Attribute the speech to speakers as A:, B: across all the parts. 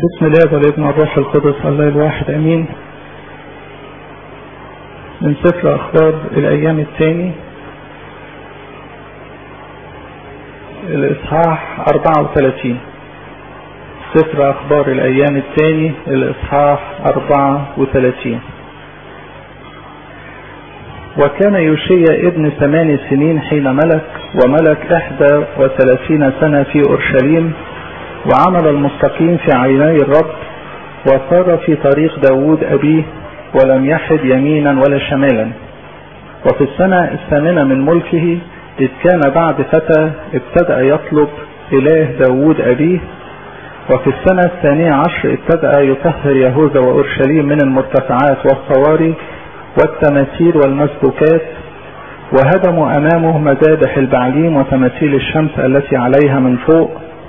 A: بسم الله والابن والروح القدس الله الواحد امين من سفر اخبار الايام الثاني الاصحاح 34 سفر اخبار الايام الثاني الاصحاح 34 وكان يوشيا ابن ثمان سنين حين ملك وملك احدى وثلاثين سنة في اورشليم وعمل المستقيم في عيني الرب وصار في طريق داود أبيه ولم يحد يمينا ولا شمالا وفي السنة الثامنة من ملكه إذ كان بعد فتى ابتدأ يطلب إله داود أبيه وفي السنة الثانية عشر ابتدأ يطهر يهوذا وأورشليم من المرتفعات والصواري والتماثيل والمسبوكات وهدموا أمامه مذابح البعليم وتماثيل الشمس التي عليها من فوق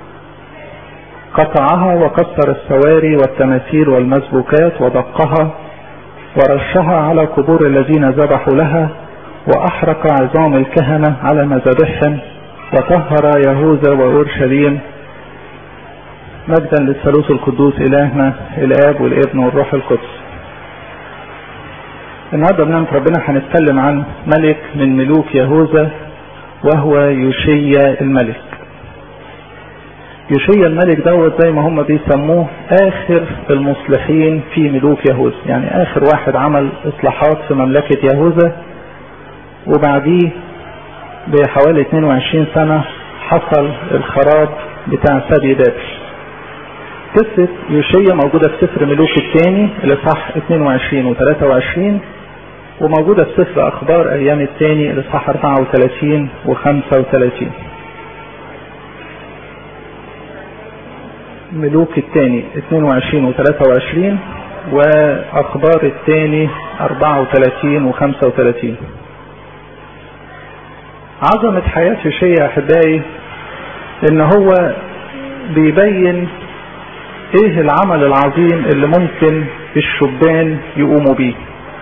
A: قطعها وكسر السواري والتماثيل والمسبوكات ودقها ورشها على قبور الذين ذبحوا لها وأحرق عظام الكهنة على مذابحهم وطهر يهوذا وأورشليم مجدا للثالوث القدوس إلهنا الآب والابن والروح القدس النهارده بنعمة ربنا هنتكلم عن ملك من ملوك يهوذا وهو يوشيا الملك يوشيا الملك دوت زي ما هم بيسموه اخر المصلحين في ملوك يهوذا يعني اخر واحد عمل اصلاحات في مملكة يهوذا وبعديه بحوالي 22 سنة حصل الخراب بتاع سبي بابل قصة يوشيا موجودة في سفر ملوك الثاني الاصحاح 22 و 23 وموجودة في سفر اخبار ايام الثاني الاصحاح 34 و 35 ملوك الثاني 22 و 23 واخبار الثاني 34 و 35 عظمة حياة يوشيا يا احبائي ان هو بيبين ايه العمل العظيم اللي ممكن الشبان يقوموا بيه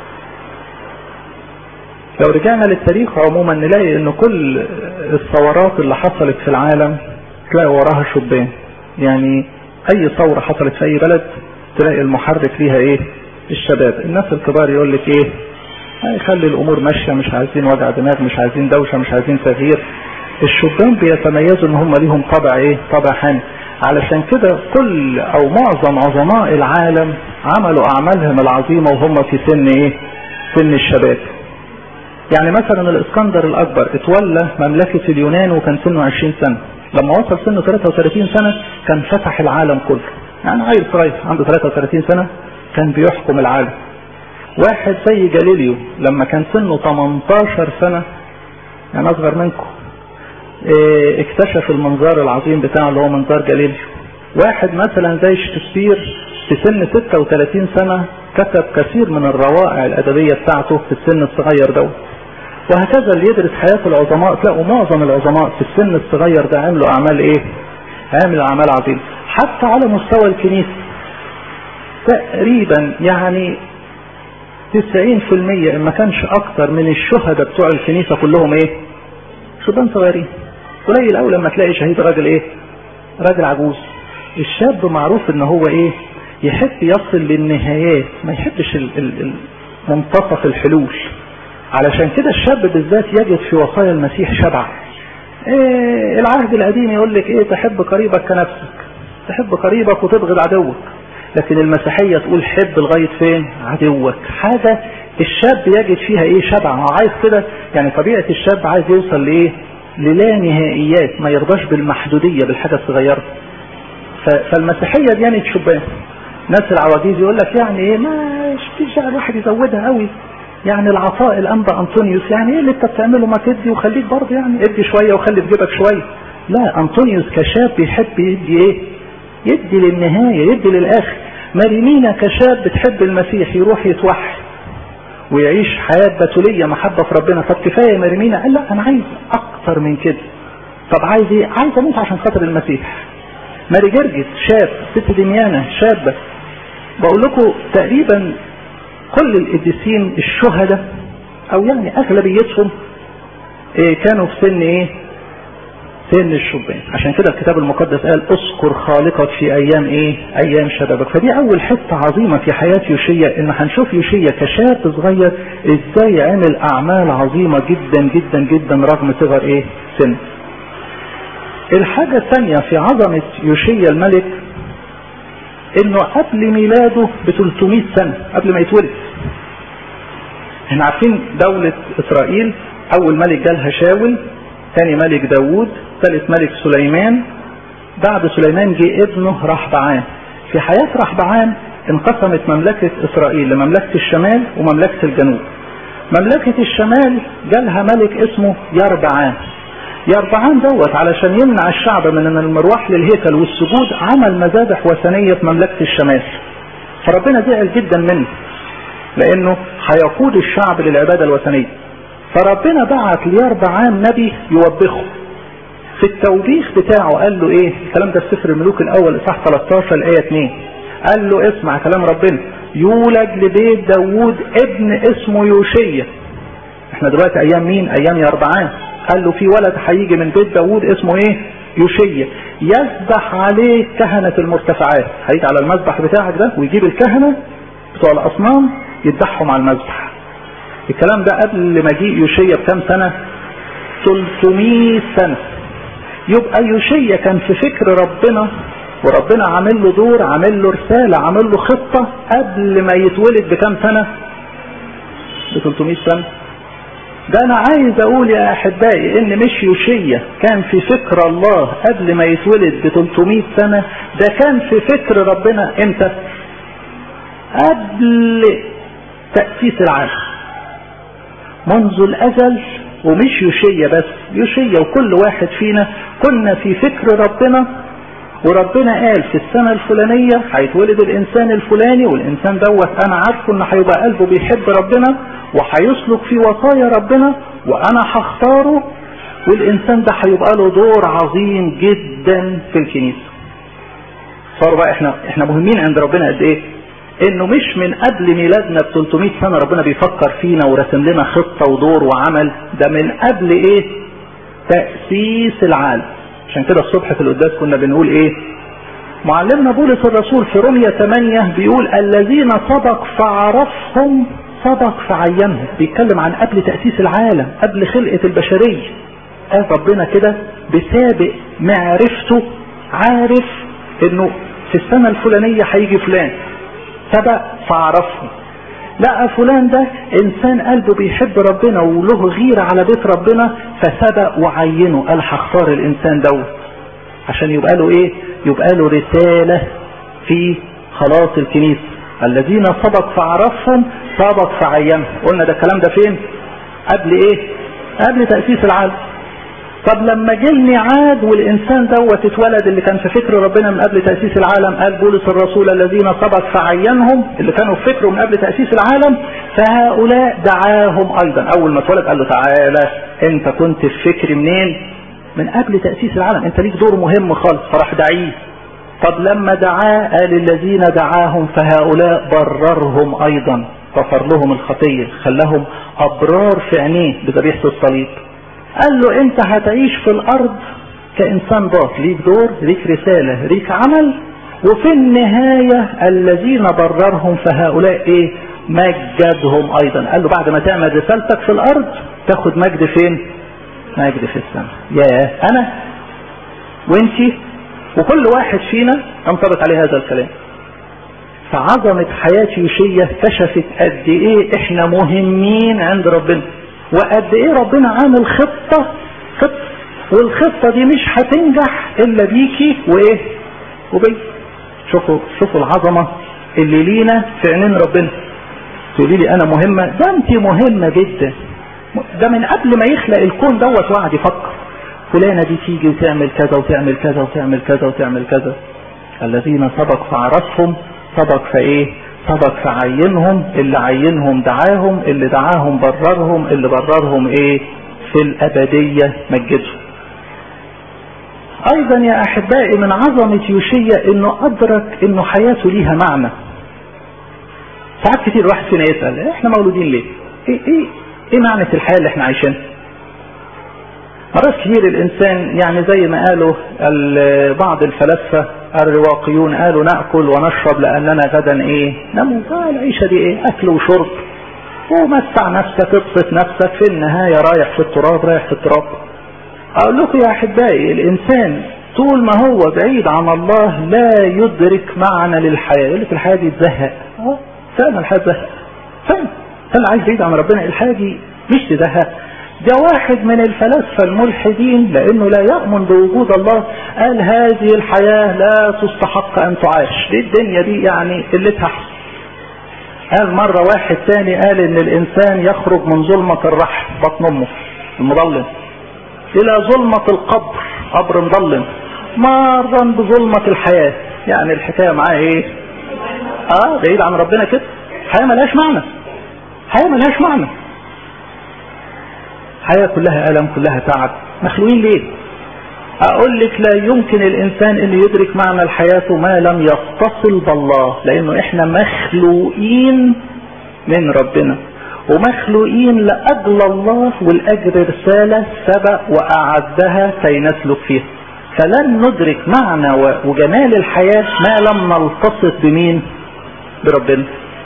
A: لو رجعنا للتاريخ عموما نلاقي ان كل الثورات اللي حصلت في العالم تلاقي وراها شبان يعني اي ثورة حصلت في اي بلد تلاقي المحرك ليها ايه الشباب الناس الكبار يقول لك ايه هيخلي الامور ماشية مش عايزين وجع دماغ مش عايزين دوشة مش عايزين تغيير الشبان بيتميزوا ان هم ليهم طبع ايه طبع حامي علشان كده كل او معظم عظماء العالم عملوا اعمالهم العظيمة وهم في سن ايه سن الشباب يعني مثلا الاسكندر الاكبر اتولى مملكة اليونان وكان سنه 20 سنة لما وصل سنه 33 سنة كان فتح العالم كله يعني عيل صغير عنده 33 سنة كان بيحكم العالم واحد زي جاليليو لما كان سنه 18 سنة يعني اصغر منكم اه اكتشف المنظار العظيم بتاعه اللي هو منظار جاليليو واحد مثلا زي شكسبير في سن 36 سنة كتب كثير من الروائع الأدبية بتاعته في السن الصغير دوت وهكذا اللي يدرس حياة العظماء تلاقوا معظم العظماء في السن الصغير ده عملوا أعمال إيه؟ عملوا أعمال عظيمة حتى على مستوى الكنيسة تقريبا يعني 90% إن ما كانش أكتر من الشهداء بتوع الكنيسة كلهم إيه؟ شبان صغيرين قليل أوي لما تلاقي شهيد راجل إيه؟ راجل عجوز الشاب معروف إن هو إيه؟ يحب يصل للنهايات ما يحبش منتصف الحلول علشان كده الشاب بالذات يجد في وصايا المسيح شبع إيه العهد القديم يقول لك ايه تحب قريبك كنفسك تحب قريبك وتبغض عدوك لكن المسيحية تقول حب لغاية فين عدوك حاجة الشاب يجد فيها ايه شبع هو عايز كده يعني طبيعة الشاب عايز يوصل لايه للا نهائيات ما يرضاش بالمحدودية بالحاجة الصغيرة فالمسيحية ديانة شبان ناس العواجيز يقول لك يعني ايه ما فيش الواحد يزودها قوي يعني العطاء الانبا انطونيوس يعني ايه اللي انت بتعمله ما تدي وخليك برضه يعني ادي شويه وخلي في جيبك شويه لا انطونيوس كشاب بيحب يدي ايه يدي للنهايه يدي للاخر مارينينا كشاب بتحب المسيح يروح يتوحد ويعيش حياه بتوليه محبه في ربنا طب كفايه مارينينا قال لا انا عايز اكتر من كده طب عايز ايه عايز اموت عشان خاطر المسيح ماري جرجس شاب ست دميانه شابه بقول لكم تقريبا كل القديسين الشهداء او يعني اغلبيتهم إيه كانوا في سن ايه سن الشبان عشان كده الكتاب المقدس قال اذكر خالقك في ايام ايه ايام شبابك فدي اول حته عظيمه في حياه يوشيا ان هنشوف يوشيا كشاب صغير ازاي عمل اعمال عظيمه جدا جدا جدا رغم صغر ايه سن الحاجه الثانيه في عظمه يوشيا الملك انه قبل ميلاده ب 300 سنه قبل ما يتولد احنا عارفين دولة اسرائيل اول ملك جالها شاول ثاني ملك داوود ثالث ملك سليمان بعد سليمان جه ابنه رحبعان في حياة رحبعان انقسمت مملكة اسرائيل لمملكة الشمال ومملكة الجنوب مملكة الشمال جالها ملك اسمه يربعان يربعان دوت علشان يمنع الشعب من المروح للهيكل والسجود عمل مذابح وثنية في مملكة الشمال فربنا زعل جدا منه لانه هيقود الشعب للعبادة الوثنية فربنا بعت ليربعام نبي يوبخه في التوبيخ بتاعه قال له ايه الكلام ده في سفر الملوك الاول اصحاح 13 الايه 2 قال له اسمع كلام ربنا يولد لبيت داوود ابن اسمه يوشيا احنا دلوقتي ايام مين ايام يربعام قال له في ولد هيجي من بيت داوود اسمه ايه يوشيا يذبح عليه كهنة المرتفعات هيجي على المذبح بتاعك ده ويجيب الكهنة بتوع الاصنام يذبحهم على المذبح الكلام ده قبل مجيء يوشيا بكام سنة 300 سنة يبقى يوشيا كان في فكر ربنا وربنا عامل له دور عامل له رسالة عامل له خطة قبل ما يتولد بكام سنة ب 300 سنة ده انا عايز اقول يا احبائي ان مش يوشيا كان في فكر الله قبل ما يتولد ب 300 سنة ده كان في فكر ربنا امتى قبل تأسيس العالم منذ الازل ومش يوشيا بس يوشيا وكل واحد فينا كنا في فكر ربنا وربنا قال في السنة الفلانية هيتولد الإنسان الفلاني والإنسان دوت أنا عارفه إنه هيبقى قلبه بيحب ربنا وهيسلك في وصايا ربنا وأنا هختاره والإنسان ده هيبقى له دور عظيم جدا في الكنيسة. صار بقى إحنا إحنا مهمين عند ربنا قد إيه؟ إنه مش من قبل ميلادنا ب 300 سنة ربنا بيفكر فينا ورسم لنا خطة ودور وعمل ده من قبل إيه؟ تأسيس العالم. عشان كده الصبح في القداس كنا بنقول ايه معلمنا بولس الرسول في رمية 8 بيقول الذين سبق فعرفهم سبق فعينهم بيتكلم عن قبل تأسيس العالم قبل خلقة البشرية قال ربنا كده بسابق معرفته عارف انه في السنة الفلانية هيجي فلان سبق فعرفهم لقى فلان ده انسان قلبه بيحب ربنا وله غيرة على بيت ربنا فسبق وعينه قال هختار الانسان دوت عشان يبقى له ايه يبقى له رسالة في خلاص الكنيسة الذين سبق فعرفهم سبق فعينهم قلنا ده الكلام ده فين قبل ايه قبل تأسيس العالم طب لما جه الميعاد والانسان دوت اتولد اللي كان في فكر ربنا من قبل تاسيس العالم قال بولس الرسول الذين سبق فعينهم اللي كانوا في فكره من قبل تاسيس العالم فهؤلاء دعاهم ايضا اول ما اتولد قال له تعالى انت كنت في فكر منين من قبل تاسيس العالم انت ليك دور مهم خالص فراح دعيه طب لما دعاه قال الذين دعاهم فهؤلاء بررهم ايضا غفر لهم الخطيه خلاهم ابرار في عينيه بذبيحه الصليب قال له انت هتعيش في الارض كانسان باط ليك دور ليك رسالة ليك عمل وفي النهاية الذين بررهم فهؤلاء ايه مجدهم ايضا قال له بعد ما تعمل رسالتك في الارض تاخد مجد فين مجد في السماء يا انا وانتي وكل واحد فينا ينطبق عليه هذا الكلام فعظمة حياة يوشية كشفت قد ايه احنا مهمين عند ربنا وقد ايه ربنا عامل خطة خطة والخطة دي مش هتنجح الا بيكي وايه وبي شوفوا شوفوا العظمة اللي لينا في عينين ربنا تقولي لي انا مهمة ده انت مهمة جدا ده من قبل ما يخلق الكون دوت وقعد يفكر فلانة دي تيجي وتعمل كذا وتعمل كذا وتعمل كذا وتعمل كذا الذين سبق فعرفهم سبق فايه سبق فعينهم اللي عينهم دعاهم اللي دعاهم بررهم اللي بررهم ايه في الابدية مجدهم ايضا يا احبائي من عظمة يوشيا انه ادرك انه حياته ليها معنى ساعات كتير واحد فينا يسأل احنا مولودين ليه ايه ايه ايه معنى الحياة اللي احنا عايشينها مرات كتير الانسان يعني زي ما قالوا بعض الفلاسفة الرواقيون قالوا نأكل ونشرب لاننا غدا ايه نموت العيشة دي ايه اكل وشرب ومتع نفسك ابسط نفسك في النهاية رايح في التراب رايح في التراب اقول لكم يا احبائي الانسان طول ما هو بعيد عن الله لا يدرك معنى للحياة يقول لك الحياة دي تزهق اه فعلا الحياة تزهق فعلا فعلا عايز بعيد عن ربنا الحياة دي مش تزهق ده واحد من الفلاسفة الملحدين لانه لا يؤمن بوجود الله قال هذه الحياة لا تستحق ان تعاش دي الدنيا دي يعني قلتها احسن قال مرة واحد تاني قال ان الانسان يخرج من ظلمة الرحم بطن امه المظلم الى ظلمة القبر قبر مظلم مرا بظلمة الحياة يعني الحكاية معاه ايه اه بعيد عن ربنا كده حياة ملهاش معنى حياة ملهاش معنى حياة كلها ألم كلها تعب مخلوقين ليه اقول لك لا يمكن الانسان ان يدرك معنى الحياة ما لم يتصل بالله لانه احنا مخلوقين من ربنا ومخلوقين لاجل الله والاجر رسالة سبق واعدها كي نسلك فيها فلن ندرك معنى وجمال الحياة ما لم نلتصق بمين بربنا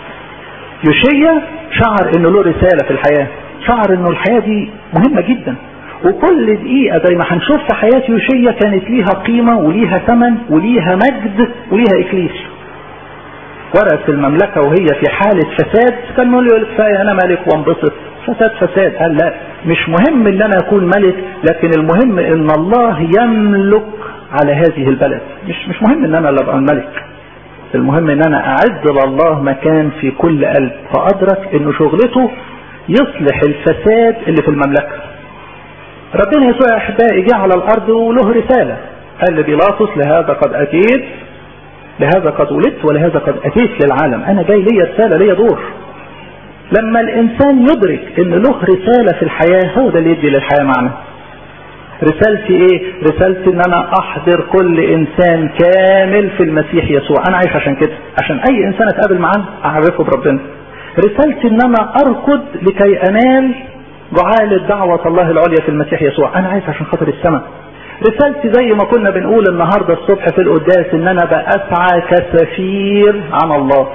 A: يوشيا شعر انه له رسالة في الحياة شعر انه الحياة دي مهمة جدا وكل دقيقة زي ما هنشوف في حياة يوشيا كانت ليها قيمة وليها ثمن وليها مجد وليها إكليس ورث المملكة وهي في حالة فساد كان يقول له كفاية أنا ملك وانبسط فساد فساد قال لا مش مهم ان انا اكون ملك لكن المهم ان الله يملك على هذه البلد مش مش مهم ان انا اللي ابقى الملك المهم ان انا اعد لله مكان في كل قلب فادرك انه شغلته يصلح الفساد اللي في المملكه ربنا يسوع يا احبائي جه على الارض وله رساله قال لبيلاطس لهذا قد اتيت لهذا قد ولدت ولهذا قد اتيت للعالم انا جاي ليا رساله ليا دور لما الانسان يدرك ان له رساله في الحياه هو ده اللي يدي للحياه معنى رسالتي ايه رسالتي ان انا احضر كل انسان كامل في المسيح يسوع انا عايش عشان كده عشان اي انسان اتقابل معاه اعرفه بربنا رسالتي ان انا اركض لكي انال جعالة دعوة الله العليا في المسيح يسوع انا عايز عشان خاطر السماء رسالتي زي ما كنا بنقول النهاردة الصبح في القداس ان انا بأسعى كسفير عن الله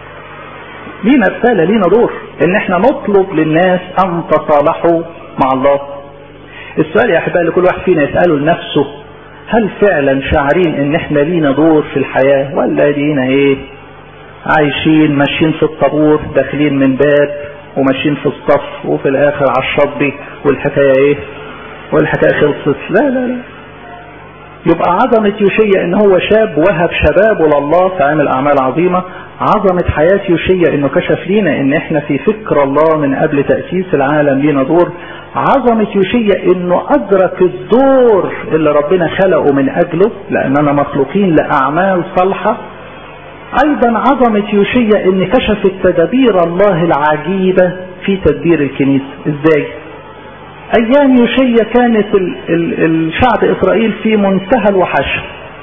A: لينا رسالة لينا دور ان احنا نطلب للناس ان تصالحوا مع الله السؤال يا احبائي لكل واحد فينا يسأله لنفسه هل فعلا شاعرين ان احنا لينا دور في الحياة ولا لينا ايه عايشين ماشيين في الطابور داخلين من باب وماشيين في الصف وفي الاخر على الشطبي والحكاية ايه والحكاية خلصت لا لا لا يبقى عظمة يوشيا ان هو شاب وهب شبابه لله فعمل اعمال عظيمة عظمة حياة يوشيا انه كشف لينا ان احنا في فكر الله من قبل تأسيس العالم لينا دور عظمة يوشيا انه ادرك الدور اللي ربنا خلقه من اجله لاننا مخلوقين لاعمال صالحة ايضا عظمة يوشيا ان كشفت تدابير الله العجيبة في تدبير الكنيسة ازاي ايام يوشيا كانت ال ال الشعب اسرائيل في منتهى الوحشة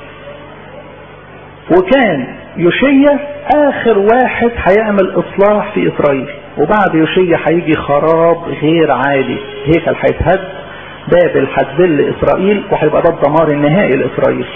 A: وكان يوشيا اخر واحد هيعمل اصلاح في اسرائيل وبعد يوشيا هيجي خراب غير عادي هيكل هيتهد بابل هتذل اسرائيل وهيبقى ده الدمار النهائي لاسرائيل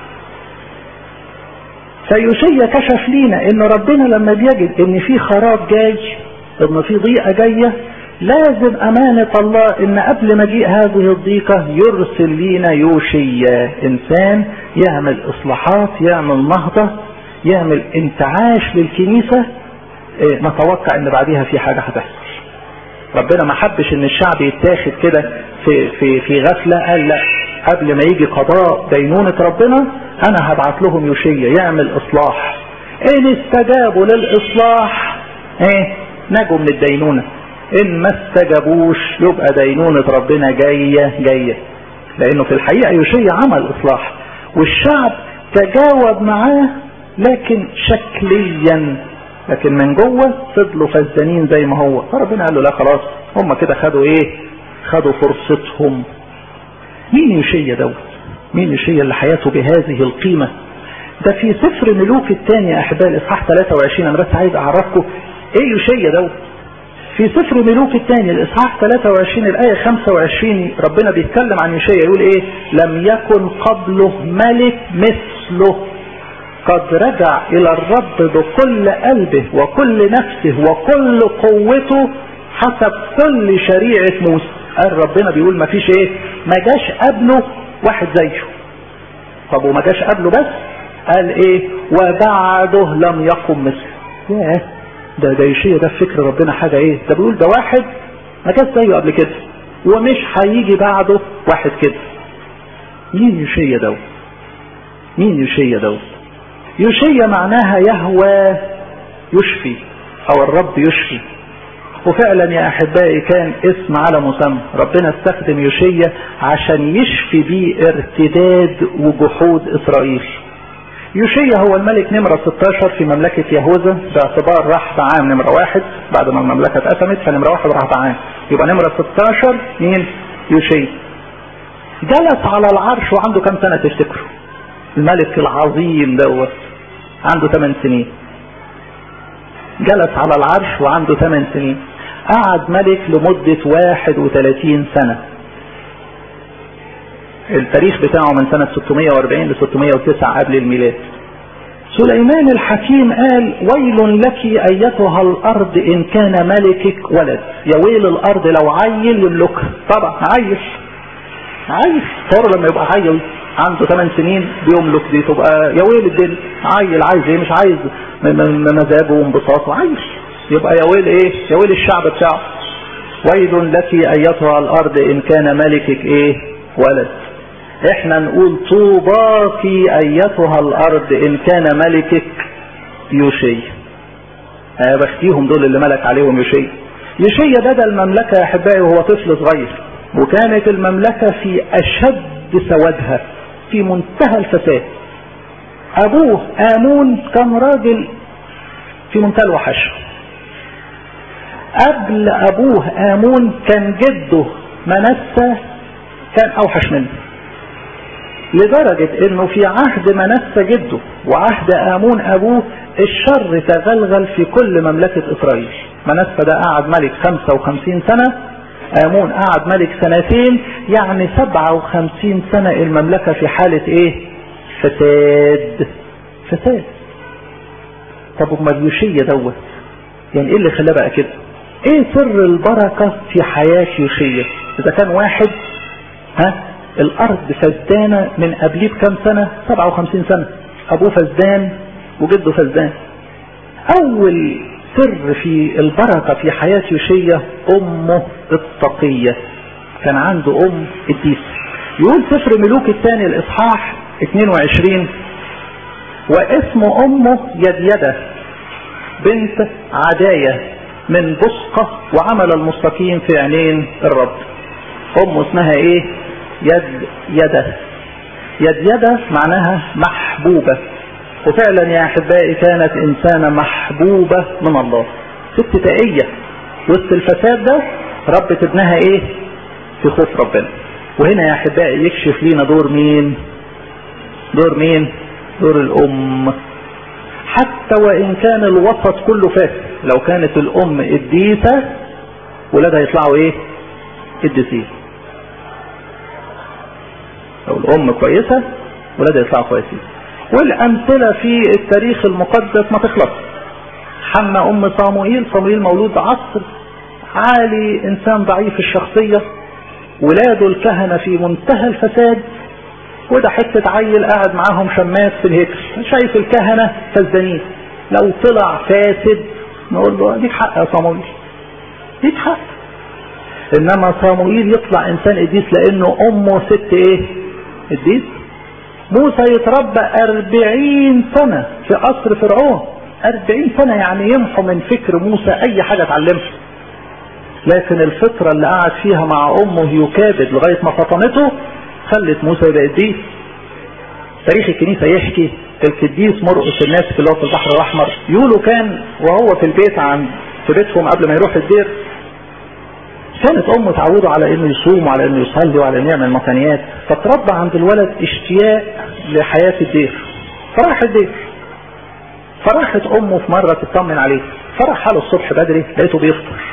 A: فيوشيا كشف لينا ان ربنا لما بيجد ان في خراب جاي ان في ضيقه جايه لازم امانة الله ان قبل مجيء هذه الضيقة يرسل لينا يوشيا انسان يعمل اصلاحات يعمل نهضة يعمل انتعاش للكنيسة اه نتوقع ان بعديها في حاجة هتحصل ربنا ما حبش ان الشعب يتاخد كده في, في, في غفلة قال لا قبل ما يجي قضاء دينونة ربنا انا هبعت لهم يوشيا يعمل اصلاح ان استجابوا للاصلاح ايه نجوا من الدينونه ان ما استجابوش يبقى دينونة ربنا جاية جاية لانه في الحقيقة يوشيا عمل اصلاح والشعب تجاوب معاه لكن شكليا لكن من جوه فضلوا فزانين زي ما هو فربنا قال له لا خلاص هم كده خدوا ايه خدوا فرصتهم مين يوشيا دوت مين يوشيا اللي حياته بهذه القيمة ده في سفر ملوك الثاني يا احبائي اصحاح 23 انا بس عايز اعرفكم ايه يوشيا دوت في سفر ملوك الثاني الاصحاح 23 الايه 25 ربنا بيتكلم عن يشيع يقول ايه لم يكن قبله ملك مثله قد رجع الى الرب بكل قلبه وكل نفسه وكل قوته حسب كل شريعة موسى قال ربنا بيقول ما فيش ايه ما جاش قبله واحد زيه طب وما جاش قبله بس قال ايه وبعده لم يقم مثله ياه ده ده يشيء ده فكر ربنا حاجة ايه ده بيقول ده واحد ما جاش زيه قبل كده ومش هيجي بعده واحد كده مين يشيء دوت مين يشيء دوت يشيء معناها يهوى يشفي او الرب يشفي وفعلا يا احبائي كان اسم على مسمى ربنا استخدم يوشيا عشان يشفي بيه ارتداد وجحود اسرائيل يوشيا هو الملك نمرة 16 في مملكة يهوذا باعتبار راح بعام نمرة واحد بعد ما المملكة اتقسمت فنمرة واحد راح بعام يبقى نمرة 16 مين يوشيا جلس على العرش وعنده كم سنة تفتكروا الملك العظيم دوت عنده 8 سنين جلس على العرش وعنده 8 سنين قعد ملك لمدة 31 سنة التاريخ بتاعه من سنة 640 ل 609 قبل الميلاد سليمان الحكيم قال ويل لك ايتها الارض ان كان ملكك ولد يا ويل الارض لو عيل يملكها طبعا عيل عيل صار لما يبقى عيل عنده 8 سنين بيملك دي تبقى يا ويل الدنيا عيل عايز ايه مش عايز مزاجه وانبساطه عيل يبقى يا ويل ايه يا ويل الشعب بتاعه ويل لك ايتها الارض ان كان ملكك ايه ولد احنا نقول طوباك ايتها الارض ان كان ملكك يوشي اه بختيهم دول اللي ملك عليهم يوشي يوشي بدا المملكة يا احبائي وهو طفل صغير وكانت المملكة في اشد سوادها في منتهى الفساد ابوه امون كان راجل في منتهى الوحشه قبل ابوه امون كان جده منسى كان اوحش منه لدرجة انه في عهد منسى جده وعهد امون ابوه الشر تغلغل في كل مملكة اسرائيل منسى ده قعد ملك 55 سنة امون قعد ملك سنتين يعني 57 سنة المملكة في حالة ايه فساد فساد طب امال يوشية دوت يعني ايه اللي خلاه بقى كده ايه سر البركة في حياة يوشية اذا كان واحد ها الارض فسدانة من قبليه بكام سنة 57 سنة ابوه فسدان وجده فسدان اول سر في البركة في حياة يوشية امه التقية كان عنده ام الديس يقول سفر ملوك الثاني الاصحاح 22 واسم امه يديدة بنت عداية من بصقة وعمل المستقيم في عينين الرب امه اسمها ايه يد يده يد يده معناها محبوبة وفعلا يا احبائي كانت انسانة محبوبة من الله ست تقية وسط الفساد ده ربت ابنها ايه في خوف ربنا وهنا يا احبائي يكشف لينا دور مين دور مين دور الام حتى وان كان الوسط كله فاسد لو كانت الام قديسة ولادها يطلعوا ايه قديسين لو الام كويسة ولادها يطلعوا كويسين والامثلة في التاريخ المقدس ما تخلص حنا ام صاموئيل صاموئيل مولود عصر عالي انسان ضعيف الشخصية ولاده الكهنة في منتهى الفساد وده حتة عيل قاعد معاهم شماس في الهيكل شايف الكهنة فسدانين لو طلع فاسد نقول له ليك حق يا صاموئيل ليك حق انما صاموئيل يطلع انسان قديس لانه امه ست ايه قديس موسى يتربى أربعين سنة في قصر فرعون أربعين سنة يعني يمحو من فكر موسى أي حاجة اتعلمها لكن الفترة اللي قعد فيها مع أمه يكابد لغاية ما فطنته خلت موسى يبقى قديس تاريخ الكنيسة يحكي القديس مرقس الناس في اللي هو في البحر الأحمر يقولوا كان وهو في البيت عن في بيتهم قبل ما يروح الدير كانت امه تعوده على انه يصوم وعلى انه يصلي وعلى انه يعمل مكانيات فتربى عند الولد اشتياق لحياة الدير فراح الدير فراحت امه في مرة تطمن عليه فراح له الصبح بدري لقيته بيفطر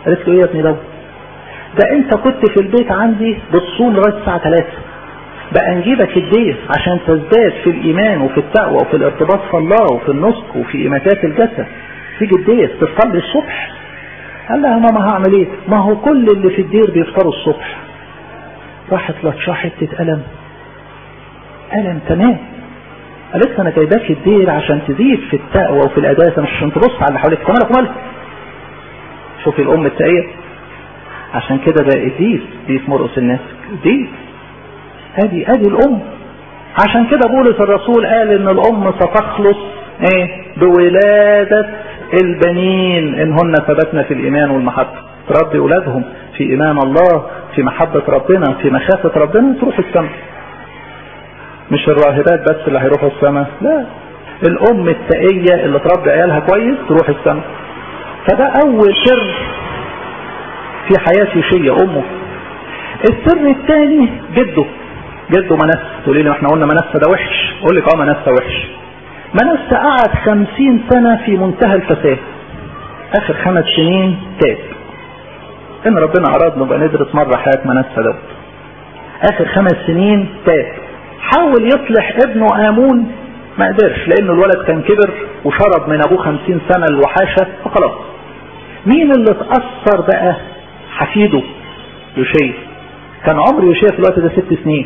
A: قالت له ايه يا ابني ده ده انت كنت في البيت عندي بتصوم لغايه الساعه 3 بقى نجيبك الديس عشان تزداد في الايمان وفي التقوى وفي الارتباط في الله وفي النسك وفي اماتات الجسد تيجي الديس تصلي الصبح قال لها ماما هعمل ايه ما هو كل اللي في الدير بيفطروا الصبح راحت لطشاه حته قلم قلم تمام قالت انا جايباك الدير عشان تزيد في التقوى وفي القداسه مش عشان تبص على اللي حواليك كمالك ومالك شوفي الام التقيه عشان كده بقى دي دي في مرقس الناس دي ادي ادي الام عشان كده بولس الرسول قال ان الام ستخلص ايه بولادة البنين ان هن ثبتنا في الايمان والمحبة تربي اولادهم في ايمان الله في محبة ربنا في مخافة ربنا تروح السماء مش الراهبات بس اللي هيروحوا السماء لا الام التقية اللي تربي عيالها كويس تروح السماء فده اول سر في حياة يوشية امه السر الثاني جده جده منسى تقولي لي احنا قلنا منسى ده وحش اقول لك اه منسى وحش منسى قعد خمسين سنة في منتهى الفساد اخر خمس سنين تاب ان ربنا اراد نبقى ندرس مرة حياة منسى دوت اخر خمس سنين تاب حاول يصلح ابنه امون ما قدرش لان الولد كان كبر وشرب من ابوه خمسين سنة الوحاشة فخلاص مين اللي اتأثر بقى حفيده يوشيا كان عمر يوشيا في الوقت ده ست سنين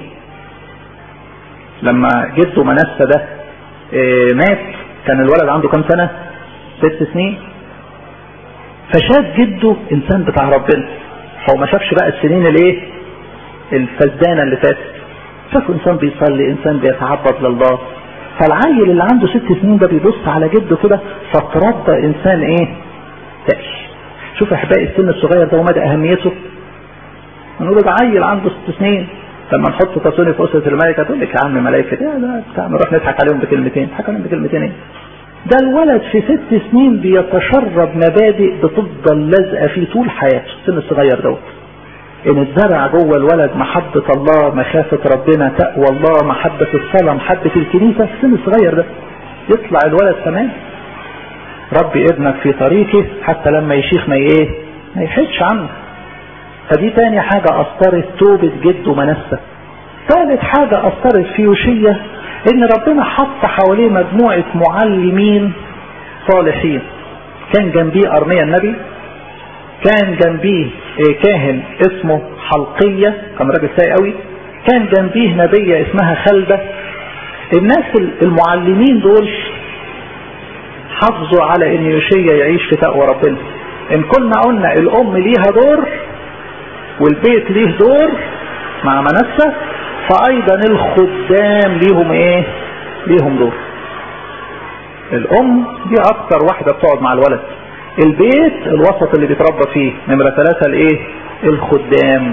A: لما جده منسى ده اه مات كان الولد عنده كام سنة ست سنين فشاف جده انسان بتاع ربنا هو ما شافش بقى السنين الايه الفزدانة اللي فاتت شافه انسان بيصلي انسان بيتعبد لله فالعيل اللي عنده ست سنين ده بيبص على جده كده فتربى انسان ايه تقي شوف احبائي السن الصغير ده ومدى اهميته نقول ده عيل عنده ست سنين لما نحط تصوني في اسره الملكه تقول لك يا عم ملائكه ده ده بتاع نروح نضحك عليهم بكلمتين نضحك عليهم بكلمتين ايه ده الولد في ست سنين بيتشرب مبادئ بتفضل لازقه فيه طول حياته السن الصغير دوت ان اتزرع جوه الولد محبة الله مخافة ربنا تقوى الله محبة الصلاة محبة الكنيسة في السن الصغير ده يطلع الولد تمام ربي ابنك في طريقه حتى لما يشيخ ما ايه ما يحدش عنه فدي تاني حاجة اثرت توبة جده منسى ثالث حاجة اثرت في يوشية ان ربنا حط حواليه مجموعة معلمين صالحين كان جنبيه ارميا النبي كان جنبيه كاهن اسمه حلقية كان راجل ساي قوي كان جنبيه نبية اسمها خلدة الناس المعلمين دول حافظوا على ان يوشيا يعيش في تقوى ربنا ان كنا قلنا الام ليها دور والبيت ليه دور مع منسى فايضا الخدام ليهم ايه ليهم دور الام دي اكتر واحدة بتقعد مع الولد البيت الوسط اللي بيتربى فيه نمرة ثلاثة الايه الخدام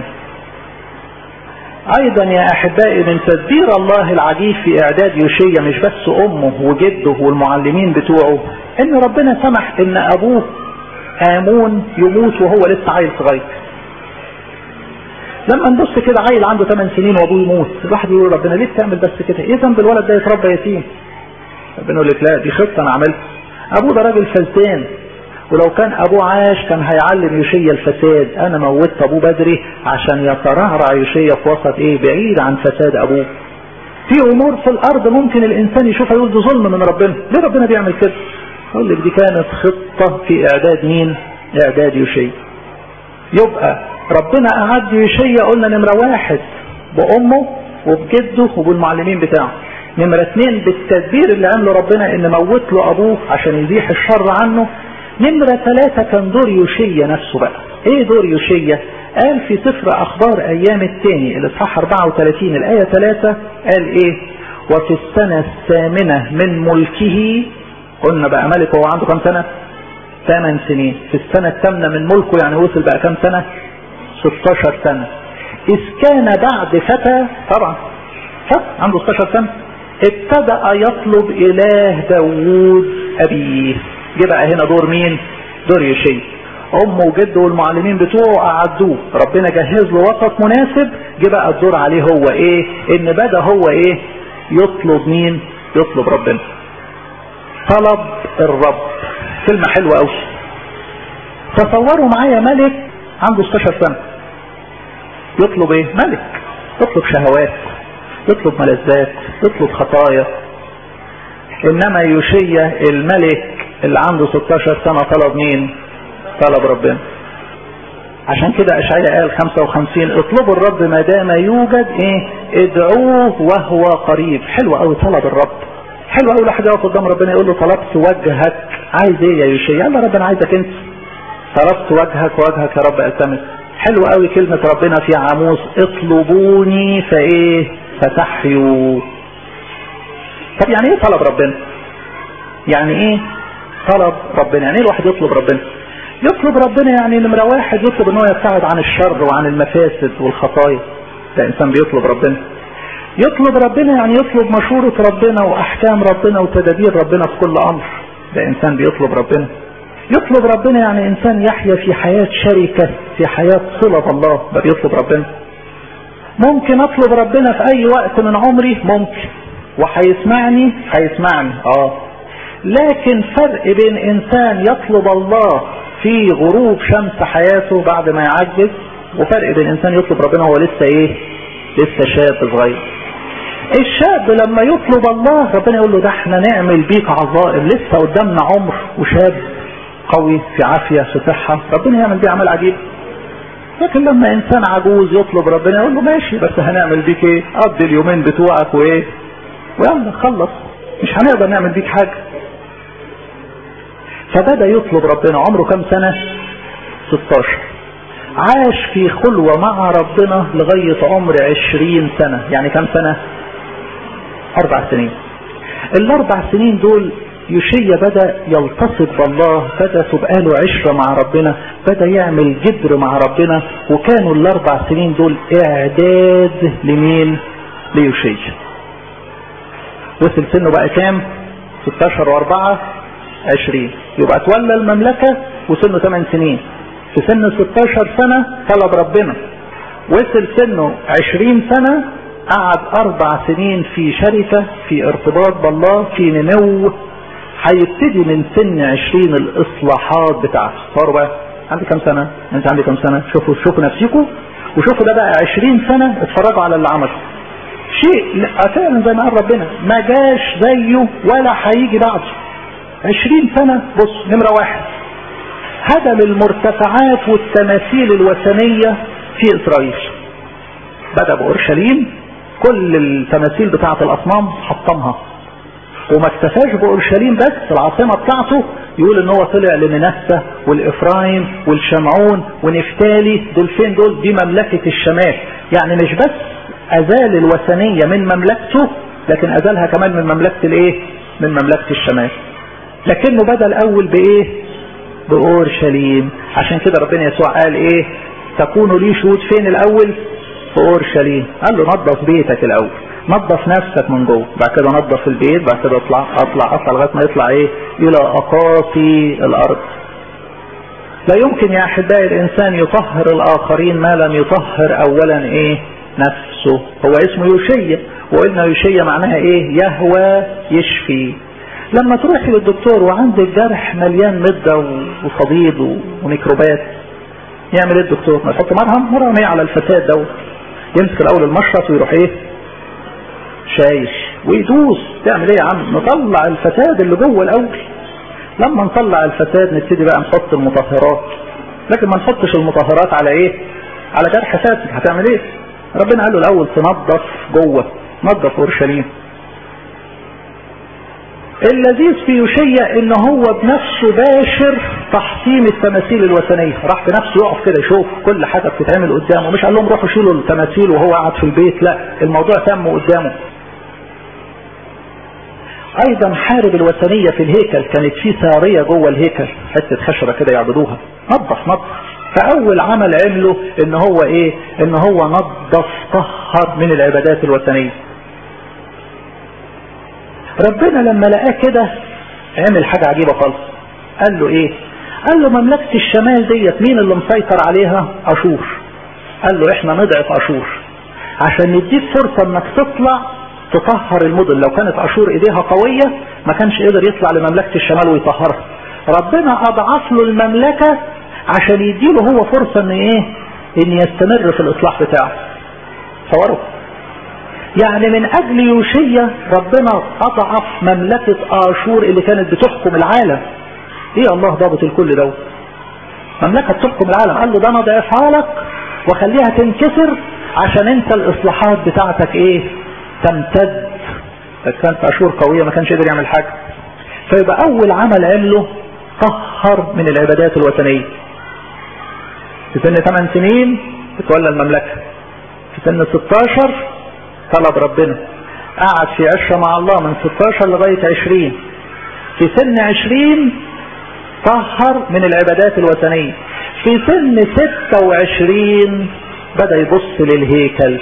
A: ايضا يا احبائي من تدبير الله العجيب في اعداد يوشيا مش بس امه وجده والمعلمين بتوعه ان ربنا سمح ان ابوه امون يموت وهو لسه عيل صغير لما نبص كده عيل عنده 8 سنين وابوه يموت الواحد يقول ربنا ليه بتعمل بس كده ايه ذنب الولد ده يتربى يتيم ربنا يقول لك لا دي خطه انا عملتها ابوه ده راجل فلتان ولو كان ابوه عاش كان هيعلم يوشيا الفساد انا موتت ابوه بدري عشان يترعرع يوشيا في وسط ايه بعيد عن فساد ابوه في امور في الارض ممكن الانسان يشوفها يقول ده ظلم من ربنا ليه ربنا بيعمل كده اقول لك دي كانت خطة في اعداد مين اعداد يوشيا يبقى ربنا اعد يوشيا قلنا نمرة واحد بامه وبجده وبالمعلمين بتاعه نمرة اثنين بالتدبير اللي عمله ربنا ان موت له ابوه عشان يزيح الشر عنه نمرة ثلاثة كان دور يوشيا نفسه بقى ايه دور يوشيا قال في سفر اخبار ايام الثاني الاصحاح 34 الاية 3 قال ايه وفي السنة الثامنة من ملكه قلنا بقى ملك هو عنده كم سنة 8 سنين في السنة الثامنة من ملكه يعني وصل بقى كم سنة 16 سنة إذ كان بعد فتى طبعا فتى عنده 16 سنة ابتدأ يطلب إله داوود أبيه جه بقى هنا دور مين دور يشي امه وجده والمعلمين بتوعه قعدوه ربنا جهز له وسط مناسب جه بقى الدور عليه هو ايه ان بدا هو ايه يطلب مين يطلب ربنا طلب الرب كلمة حلوة قوي تصوروا معايا ملك عنده 16 سنة يطلب ايه ملك يطلب شهوات يطلب ملذات يطلب خطايا انما يوشيا الملك اللي عنده 16 سنة طلب مين طلب ربنا عشان كده اشعياء قال 55 اطلبوا الرب ما دام يوجد ايه ادعوه وهو قريب حلو قوي طلب الرب حلو قوي الواحد يقف قدام ربنا يقول له طلبت وجهك عايز ايه يا يوشيا يلا ربنا عايزك انت طلبت وجهك وجهك يا رب التمس حلو قوي كلمة ربنا في عاموس اطلبوني فايه فتحيوا طب يعني ايه طلب ربنا يعني ايه طلب ربنا يعني ايه الواحد يطلب ربنا يطلب ربنا يعني نمرة واحد يطلب ان هو يبتعد عن الشر وعن المفاسد والخطايا ده انسان بيطلب ربنا يطلب ربنا يعني يطلب مشورة ربنا واحكام ربنا وتدابير ربنا في كل امر ده انسان بيطلب ربنا يطلب ربنا يعني انسان يحيا في حياة شركة في حياة صلة بالله ده بيطلب ربنا ممكن اطلب ربنا في اي وقت من عمري ممكن وهيسمعني هيسمعني اه لكن فرق بين انسان يطلب الله في غروب شمس حياته بعد ما يعجز وفرق بين انسان يطلب ربنا هو لسه ايه لسه شاب صغير الشاب لما يطلب الله ربنا يقول له ده احنا نعمل بيك عظائم لسه قدامنا عمر وشاب قوي في عافية في صحة ربنا يعمل بيه اعمال عجيبة لكن لما انسان عجوز يطلب ربنا يقول له ماشي بس هنعمل بيك ايه قضي اليومين بتوعك وايه ويلا خلص مش هنقدر نعمل بيك حاجة فبدأ يطلب ربنا عمره كم سنة 16 عاش في خلوة مع ربنا لغاية عمر 20 سنة يعني كم سنة اربع سنين الاربع سنين دول يوشيا بدأ يلتصق بالله بدأ تبقى له عشرة مع ربنا بدأ يعمل جبر مع ربنا وكانوا الاربع سنين دول اعداد لمين ليوشيا وصل سنه بقى كام 16 و4 20 يبقى تولى المملكة وسنه 8 سنين في سن 16 سنة طلب ربنا وصل سنه 20 سنة قعد اربع سنين في شركة في ارتباط بالله في نمو هيبتدي من سن 20 الاصلاحات بتاعته صاروا بقى عندي كام سنة انت عندي كام سنة شوفوا شوفوا نفسكم وشوفوا ده بقى 20 سنة اتفرجوا على اللي عمله شيء فعلا زي ما قال ربنا ما جاش زيه ولا هيجي بعده 20 سنة بص نمرة واحد هدم المرتفعات والتماثيل الوثنية في إسرائيل بدأ بأورشليم كل التماثيل بتاعة الأصنام حطمها وما اكتفاش بأورشليم بس العاصمة بتاعته يقول ان هو طلع لمنسة والإفرايم والشمعون ونفتالي دول فين دول دي مملكة الشمال يعني مش بس أزال الوثنية من مملكته لكن أزالها كمان من مملكة الايه من مملكة الشمال لكنه بدأ الأول بإيه بأورشليم عشان كده ربنا يسوع قال إيه تكونوا لي شهود فين الأول في أورشليم قال له نظف بيتك الأول نظف نفسك من جوه بعد كده نظف البيت بعد كده اطلع اطلع اطلع لغايه ما يطلع ايه الى اقاصي الارض لا يمكن يا احبائي الانسان يطهر الاخرين ما لم يطهر اولا ايه نفسه هو اسمه يوشيا وقلنا يوشيا معناها ايه يهوى يشفي لما تروحي للدكتور وعندك جرح مليان مدة وصديد وميكروبات يعمل ايه الدكتور ما يحط مرهم مرهم ايه على الفساد دوت يمسك الاول المشرط ويروح ايه شايش ويدوس تعمل ايه يا عم نطلع الفساد اللي جوه الاول لما نطلع الفساد نبتدي بقى نحط المطهرات لكن ما نحطش المطهرات على ايه على جرح فاسد هتعمل ايه ربنا قال له الاول تنظف جوه نظف اورشليم اللذيذ في يوشيا ان هو بنفسه باشر تحطيم التماثيل الوثنيه راح بنفسه يقف كده يشوف كل حاجه بتتعمل قدامه مش قال لهم روحوا شيلوا التماثيل وهو قاعد في البيت لا الموضوع تم قدامه ايضا حارب الوثنيه في الهيكل كانت في ساريه جوه الهيكل حته خشبه كده يعبدوها نظف نظف فاول عمل عمله ان هو ايه ان هو نظف طهر من العبادات الوثنيه ربنا لما لقاه كده عمل حاجة عجيبة خالص قال له ايه قال له مملكة الشمال ديت مين اللي مسيطر عليها اشور قال له احنا نضعف اشور عشان نديك فرصة انك تطلع تطهر المدن لو كانت اشور ايديها قوية ما كانش قدر يطلع لمملكة الشمال ويطهرها ربنا اضعف له المملكة عشان يديله هو فرصة ان ايه ان يستمر في الاصلاح بتاعه تصوروا يعني من اجل يوشية ربنا اضعف مملكة اشور اللي كانت بتحكم العالم ايه الله ضابط الكل دوت مملكة تحكم العالم قال له ده انا ضعفها لك وخليها تنكسر عشان انت الاصلاحات بتاعتك ايه تمتد كانت اشور قوية ما كانش يقدر يعمل حاجة فيبقى اول عمل عمله طهر من العبادات الوثنية في سن 8 سنين تتولى المملكة في سن 16 طلب ربنا قعد في عشرة مع الله من 16 لغاية 20 في سن 20 طهر من العبادات الوثنية في سن 26 بدأ يبص للهيكل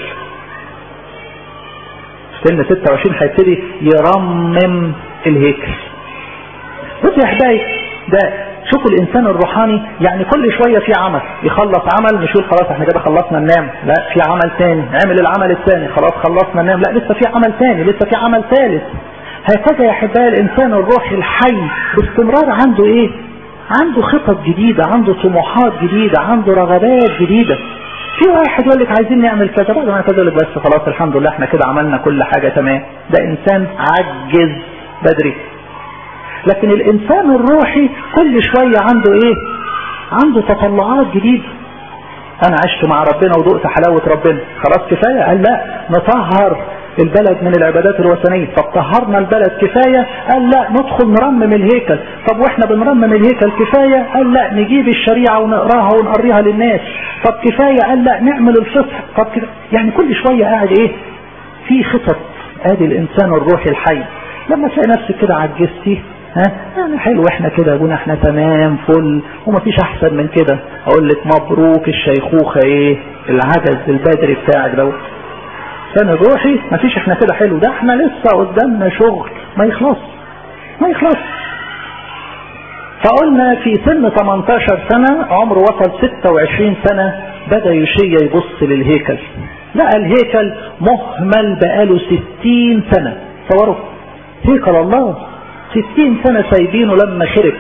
A: سن 26 هيبتدي يرمم الهيكل بص يا حبايبي ده شوفوا الانسان الروحاني يعني كل شوية في عمل يخلص عمل مش يقول خلاص احنا كده خلصنا ننام لا في عمل تاني عمل العمل الثاني خلاص خلصنا ننام لا لسه في عمل تاني لسه في عمل ثالث هكذا يا احبائي الانسان الروحي الحي باستمرار عنده ايه عنده خطط جديدة عنده طموحات جديدة عنده رغبات جديدة في واحد يقول لك عايزين نعمل كذا بعد ما كذا يقول لك بس خلاص الحمد لله احنا كده عملنا كل حاجة تمام ده انسان عجز بدري لكن الانسان الروحي كل شوية عنده ايه عنده تطلعات جديدة انا عشت مع ربنا وذقت حلاوة ربنا خلاص كفاية قال لا نطهر البلد من العبادات الوثنية طب طهرنا البلد كفاية قال لا ندخل نرمم الهيكل طب واحنا بنرمم الهيكل كفاية قال لا نجيب الشريعة ونقراها ونقريها للناس طب كفاية قال لا نعمل الفصح طب كده يعني كل شوية قاعد ايه في خطط ادي الانسان الروحي الحي لما تلاقي نفسك كده عجزتي ها يعني حلو احنا كده ابونا احنا تمام فل ومفيش احسن من كده اقول لك مبروك الشيخوخة ايه العجز البدري بتاعك دوت الانسان الروحي مفيش احنا كده حلو ده احنا لسه قدامنا شغل ما يخلص ما يخلص فقلنا في سن 18 سنة عمره وصل 26 سنة بدأ يشيع يبص للهيكل لقى الهيكل مهمل بقاله 60 سنة تصوروا هيكل الله 60 سنة سايبينه لما خرب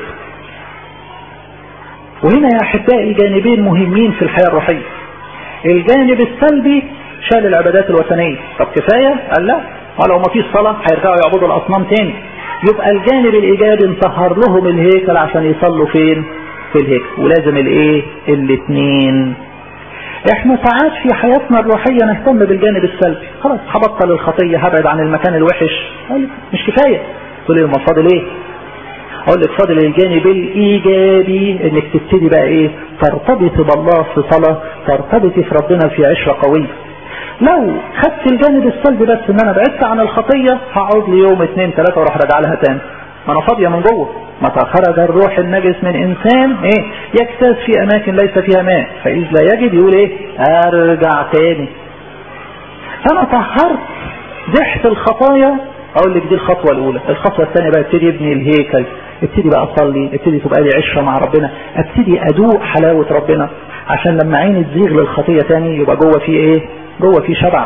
A: وهنا يا احبائي جانبين مهمين في الحياة الروحية الجانب السلبي شال العبادات الوثنية طب كفاية قال لا ولو ما فيش صلاة هيرجعوا يعبدوا الأصنام تاني يبقى الجانب الإيجابي انطهر لهم الهيكل عشان يصلوا فين في الهيكل ولازم الايه الاثنين احنا ساعات في حياتنا الروحية نهتم بالجانب السلبي خلاص هبطل الخطية هبعد عن المكان الوحش مش كفاية تقول لي ما فاضل ايه اقول لك فاضل الجانب الايجابي انك تبتدي بقى ايه ترتبط بالله في صلاة ترتبطي في ربنا في عشرة قوية لو خدت الجانب السلبي بس ان انا بعدت عن الخطية هقعد لي يوم اثنين ثلاثة واروح راجع لها تاني ما انا فاضية من جوه متى خرج الروح النجس من انسان ايه يجتاز في اماكن ليس فيها ماء فاذ لا يجد يقول ايه ارجع تاني فانا طهرت زحت الخطايا اقول لك دي الخطوة الاولى الخطوة الثانية بقى ابتدي ابني الهيكل ابتدي بقى اصلي ابتدي تبقى لي عشرة مع ربنا ابتدي ادوق حلاوة ربنا عشان لما عيني تزيغ للخطية تاني يبقى جوه في ايه جوه في شبع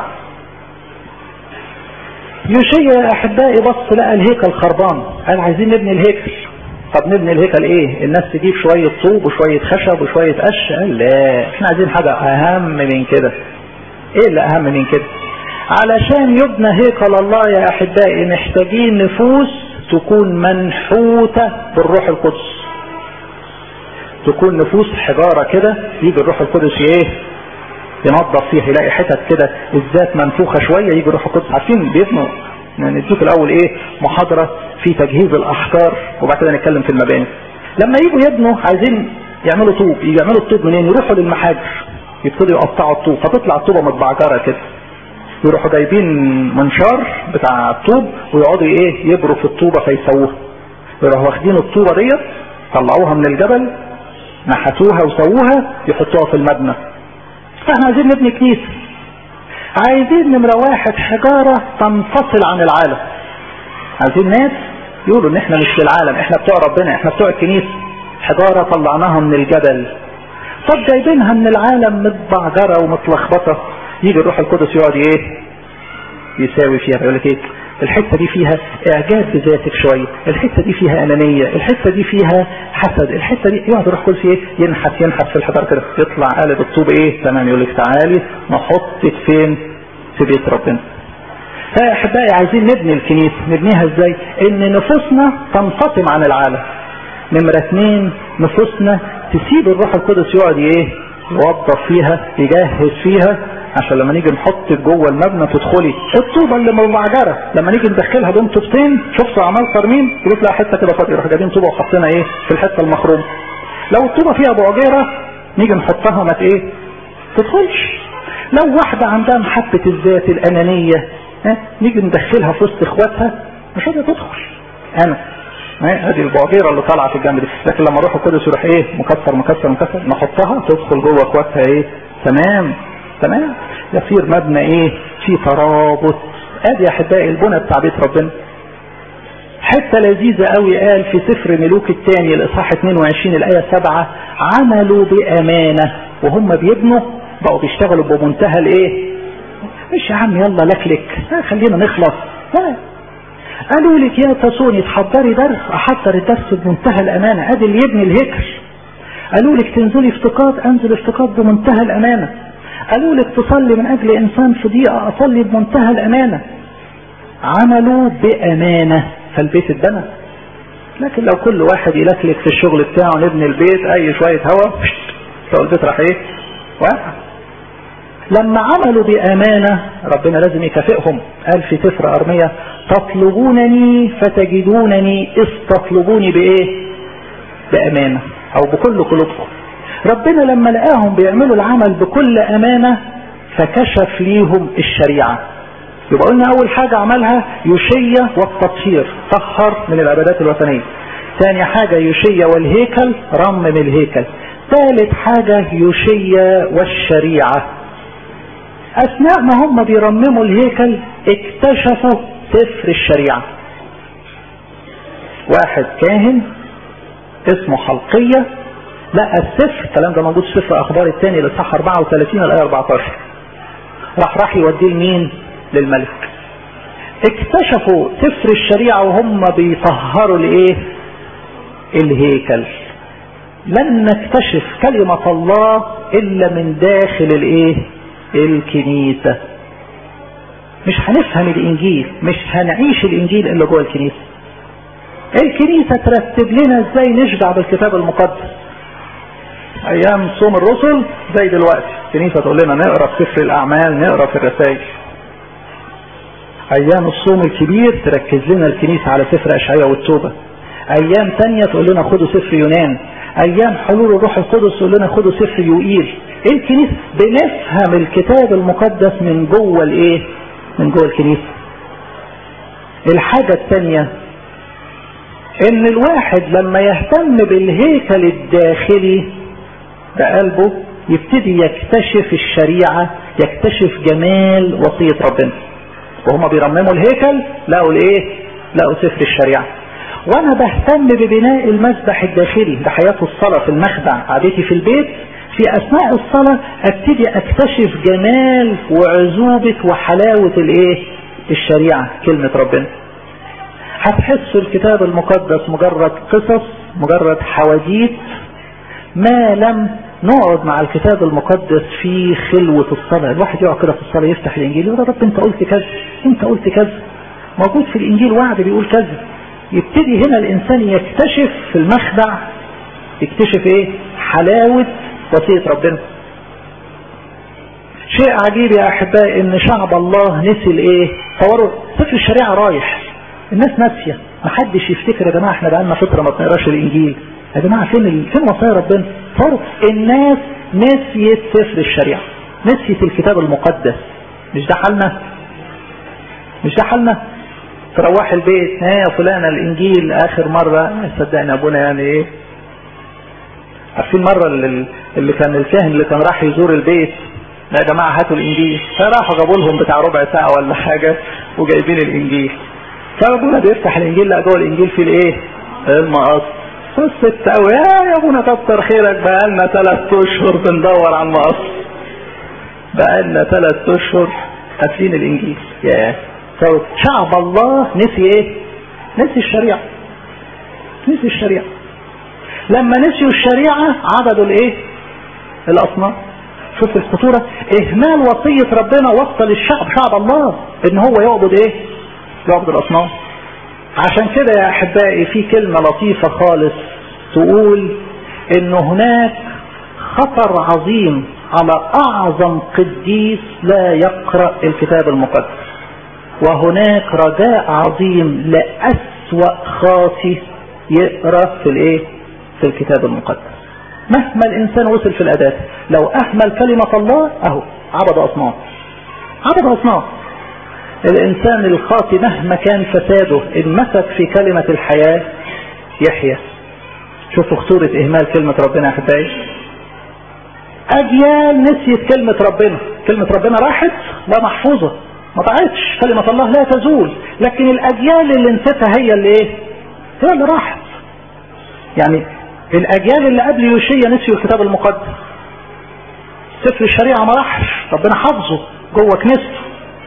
A: يوشيا يا احبائي بص لقى الهيكل خربان قال عايزين نبني الهيكل طب نبني الهيكل ايه الناس تجيب شوية طوب وشوية خشب وشوية قش قال لا احنا عايزين حاجة اهم من كده ايه اللي اهم من كده علشان يبنى هيكل الله يا احبائي محتاجين نفوس تكون منحوتة بالروح القدس تكون نفوس حجارة كده يجي الروح القدس ايه ينظف فيها يلاقي حتت كده الذات منفوخة شوية يجي الروح القدس عارفين بيبنوا يعني نديك الاول ايه محاضرة في تجهيز الاحجار وبعد كده نتكلم في المباني لما يجوا يبنوا عايزين يعملوا طوب يجي يعملوا الطوب منين يروحوا للمحاجر يبتدوا يقطعوا الطوب فتطلع الطوبة متبعجرة كده يروحوا جايبين منشار بتاع الطوب ويقعدوا ايه يبروا في الطوبة فيسووها يروحوا واخدين الطوبة ديت طلعوها من الجبل نحتوها وسووها يحطوها في المبنى فاحنا عايزين نبني كنيسة عايزين نمرة واحد حجارة تنفصل عن العالم عايزين ناس يقولوا ان احنا مش في العالم احنا بتوع ربنا احنا بتوع الكنيسة حجارة طلعناها من الجبل طب جايبينها من العالم متبعجرة ومتلخبطة يجي الروح القدس يقعد ايه يساوي فيها يقول لك ايه الحتة دي فيها اعجاب بذاتك شوية الحتة دي فيها انانية الحتة دي فيها حسد الحتة دي يقعد يروح كل ايه ينحت ينحت في الحجر كده يطلع قالب الطوب ايه تمام يقول لك تعالي نحطك فين في بيت ربنا فيا احبائي عايزين نبني الكنيسة نبنيها ازاي ان نفوسنا تنفصم عن العالم نمرة اتنين نفوسنا تسيب الروح القدس يقعد ايه يوظف فيها يجهز فيها عشان لما نيجي نحط جوه المبنى تدخلي الطوبه اللي معجره لما نيجي ندخلها بين طوبتين شفتوا اعمال ترميم تبص لها حته كده فاضيه يروح جايبين طوبه وحاطينها ايه في الحته المخرومه لو الطوبه فيها بعجره نيجي نحطها ما ايه تدخلش لو واحده عندها محبه الذات الانانيه ها نيجي ندخلها في وسط اخواتها مش قادره تدخل انا هذه البعجيره اللي طالعه في الجنب دي لكن لما اروح القدس يروح ايه مكسر مكسر مكسر نحطها تدخل جوه اخواتها ايه تمام تمام يصير مبنى ايه في ترابط ادي يا احبائي البنى بتاع بيت ربنا حته لذيذه قوي قال في سفر ملوك الثاني الاصحاح 22 الايه 7 عملوا بامانه وهم بيبنوا بقوا بيشتغلوا بمنتهى الايه مش يا عم يلا لكلك خلينا نخلص لا قالوا لك يا تسوني تحضري درس احضر الدرس بمنتهى الامانه ادي اللي يبني الهيكل قالوا لك تنزلي افتقاد انزل افتقاد بمنتهى الامانه قالوا لك تصلي من اجل انسان في ضيقه اصلي بمنتهى الامانه عملوا بامانه فالبيت اتبنى لكن لو كل واحد يلكلك في الشغل بتاعه نبني البيت اي شويه هوا تقول البيت راح ايه واقع لما عملوا بامانه ربنا لازم يكافئهم قال في سفر ارميه تطلبونني فتجدونني اذ تطلبوني بايه بامانه او بكل قلوبكم ربنا لما لقاهم بيعملوا العمل بكل امانه فكشف ليهم الشريعه يبقى قلنا اول حاجه عملها يوشيا والتطهير طهر من العبادات الوثنيه ثاني حاجه يوشيا والهيكل رمم الهيكل ثالث حاجه يوشيا والشريعه اثناء ما هم بيرمموا الهيكل اكتشفوا سفر الشريعه واحد كاهن اسمه حلقيه لقى السفر الكلام ده موجود في سفر اخبار الثاني الاصحاح 34 الايه 14 راح راح يوديه لمين للملك اكتشفوا سفر الشريعه وهم بيطهروا الايه الهيكل لن نكتشف كلمة الله الا من داخل الايه الكنيسة مش هنفهم الانجيل مش هنعيش الانجيل الا جوه الكنيسة الكنيسة ترتب لنا ازاي نشبع بالكتاب المقدس ايام صوم الرسل زي دلوقتي الكنيسة تقول لنا نقرا في سفر الاعمال نقرا في الرسائل ايام الصوم الكبير تركز لنا الكنيسة على سفر اشعياء والتوبة ايام تانية تقول لنا خدوا سفر يونان ايام حلول الروح القدس تقول لنا خدوا سفر يوئيل الكنيسة بنفهم الكتاب المقدس من جوه الايه من جوه الكنيسة الحاجة التانية ان الواحد لما يهتم بالهيكل الداخلي بقلبه يبتدي يكتشف الشريعة يكتشف جمال وصية ربنا وهم بيرمموا الهيكل لقوا الايه لقوا سفر الشريعة وانا بهتم ببناء المسبح الداخلي بحياة الصلاة في المخدع قعدتي في البيت في اثناء الصلاة ابتدي اكتشف جمال وعذوبة وحلاوة الايه الشريعة كلمة ربنا هتحسوا الكتاب المقدس مجرد قصص مجرد حواديت ما لم نقعد مع الكتاب المقدس في خلوة الصلاة الواحد يقعد كده في الصلاة يفتح الانجيل يقول يا رب انت قلت كذا انت قلت كذا موجود في الانجيل وعد بيقول كذا يبتدي هنا الانسان يكتشف في المخدع يكتشف ايه حلاوة وصية ربنا شيء عجيب يا احبائي ان شعب الله نسي الايه تصوروا سفر الشريعة رايح الناس ناسية محدش يفتكر يا جماعة احنا بقالنا فترة ما بنقراش الانجيل يا جماعة فين ال... فين وصايا ربنا تصوروا الناس نسيت سفر الشريعة نسيت الكتاب المقدس مش ده حالنا مش ده حالنا تروح البيت ها يا فلانة الانجيل اخر مرة صدقني ابونا يعني ايه عارفين مرة اللي, اللي كان الكاهن اللي كان راح يزور البيت يا جماعة هاتوا الانجيل فراحوا جابوا لهم بتاع ربع ساعة ولا حاجة وجايبين الانجيل فابونا بيفتح الانجيل لقى جوه الانجيل فيه الايه المقص فالست قوي يا يا ابونا كتر خيرك بقى لنا ثلاث اشهر بندور على المقص بقى لنا ثلاث اشهر قافلين الانجيل يا شعب الله نسي ايه نسي الشريعة نسي الشريعة لما نسيوا الشريعة عبدوا الايه الاصنام شوف الخطورة اهمال وصية ربنا وصل الشعب شعب الله ان هو يعبد ايه يعبد الاصنام عشان كده يا احبائي في كلمة لطيفة خالص تقول ان هناك خطر عظيم على اعظم قديس لا يقرأ الكتاب المقدس وهناك رجاء عظيم لأسوأ خاطي يقرأ في الايه في الكتاب المقدس مهما الانسان وصل في الاداة لو اهمل كلمة الله اهو عبد اصنام عبد اصنام الانسان الخاطي مهما كان فساده ان مسك في كلمة الحياة يحيا شوفوا خطورة اهمال كلمة ربنا يا احبائي اجيال نسيت كلمة ربنا كلمة ربنا راحت لا محفوظة ما ضاعتش كلمة الله لا تزول لكن الاجيال اللي نسيتها هي اللي ايه هي اللي راحت يعني الاجيال اللي قبل يوشيا نسيوا الكتاب المقدس سفر الشريعة ما راحش ربنا حافظه جوه كنيسته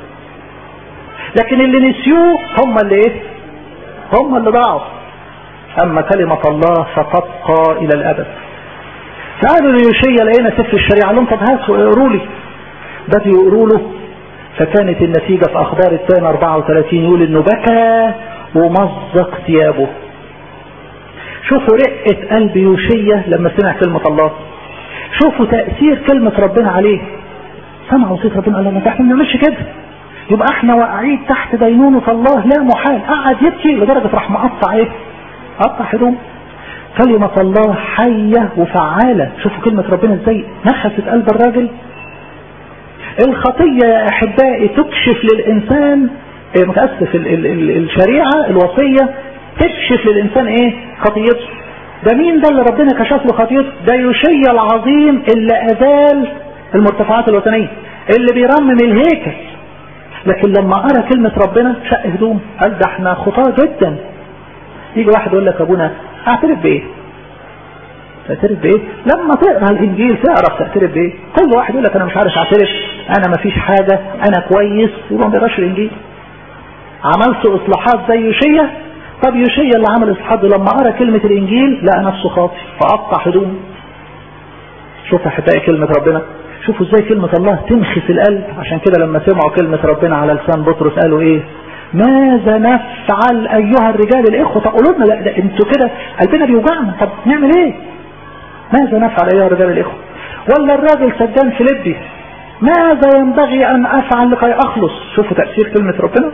A: لكن اللي نسيوه هم اللي ايه هم اللي ضاعوا اما كلمة الله فتبقى الى الابد فقالوا ليوشيا لقينا سفر الشريعة لهم طب هاتوا اقروا لي بدوا يقروا له فكانت النتيجة في اخبار الثاني 34 يقول انه بكى ومزق ثيابه شوفوا رقة قلب يوشية لما سمع كلمة الله شوفوا تأثير كلمة ربنا عليه سمع وصية ربنا قال لنا احنا ما بنعملش كده يبقى احنا واقعين تحت دينونة الله لا محال قعد يبكي لدرجة راح مقطع ايه قطع هدوم كلمة الله حية وفعالة شوفوا كلمة ربنا ازاي نخست قلب الراجل الخطية يا احبائي تكشف للانسان ايه متأسف ال ال ال الشريعة الوصية تكشف للإنسان إيه خطيته ده مين ده اللي ربنا كشف له خطيته ده يوشيا العظيم اللي أزال المرتفعات الوثنية اللي بيرمم الهيكل لكن لما قرأ كلمة ربنا شق هدوم قال ده احنا خطاة جدا يجي واحد يقول لك ابونا اعترف بايه تعترف بايه لما تقرا الانجيل تعرف تعترف بايه كل واحد يقول لك انا مش عارف اعترف انا ما فيش حاجه انا كويس يبقى ما بيقراش الانجيل عملت اصلاحات زي يوشيا طب يوشيا اللي عمل اصحاب لما قرا كلمة الانجيل لقى نفسه خاطي فقطع هدومه شوف يا حبايبي كلمة ربنا شوفوا ازاي كلمة الله تمخس القلب عشان كده لما سمعوا كلمة ربنا على لسان بطرس قالوا ايه ماذا نفعل ايها الرجال الاخوة تقولوا لنا لا ده انتوا كده قلبنا بيوجعنا طب نعمل ايه ماذا نفعل ايها الرجال الاخوة ولا الراجل سجان فيليبي ماذا ينبغي ان افعل لكي اخلص شوفوا تأثير كلمة ربنا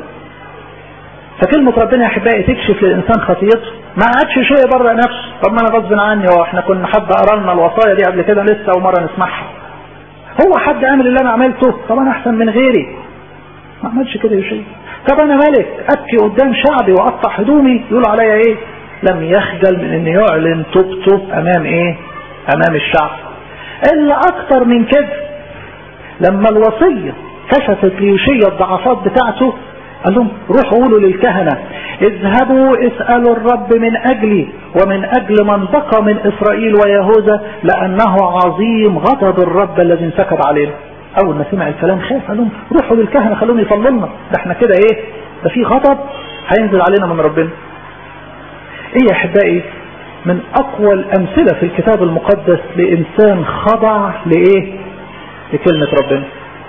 A: فكلمة ربنا يا احبائي تكشف للانسان خطيته ما عادش شيء بره نفسه طب ما انا غصب عني هو احنا كنا حد قرا لنا الوصايا دي قبل كده لسه اول مره نسمعها هو حد عمل اللي انا عملته طب انا احسن من غيري ما عملش كده يا شيء طب انا ملك ابكي قدام شعبي واقطع هدومي يقولوا عليا ايه لم يخجل من ان يعلن توبته امام ايه امام الشعب الا اكتر من كده لما الوصية كشفت ليوشيا الضعفات بتاعته قال لهم روحوا قولوا للكهنة اذهبوا اسألوا الرب من اجلي ومن اجل من بقى من اسرائيل ويهوذا لانه عظيم غضب الرب الذي انسكب علينا اول ما سمع الكلام خاف قال لهم روحوا للكهنة خلوهم يصلوا لنا ده احنا كده ايه ده في غضب هينزل علينا من ربنا ايه يا احبائي من اقوى الامثلة في الكتاب المقدس لانسان خضع لايه لكلمة ربنا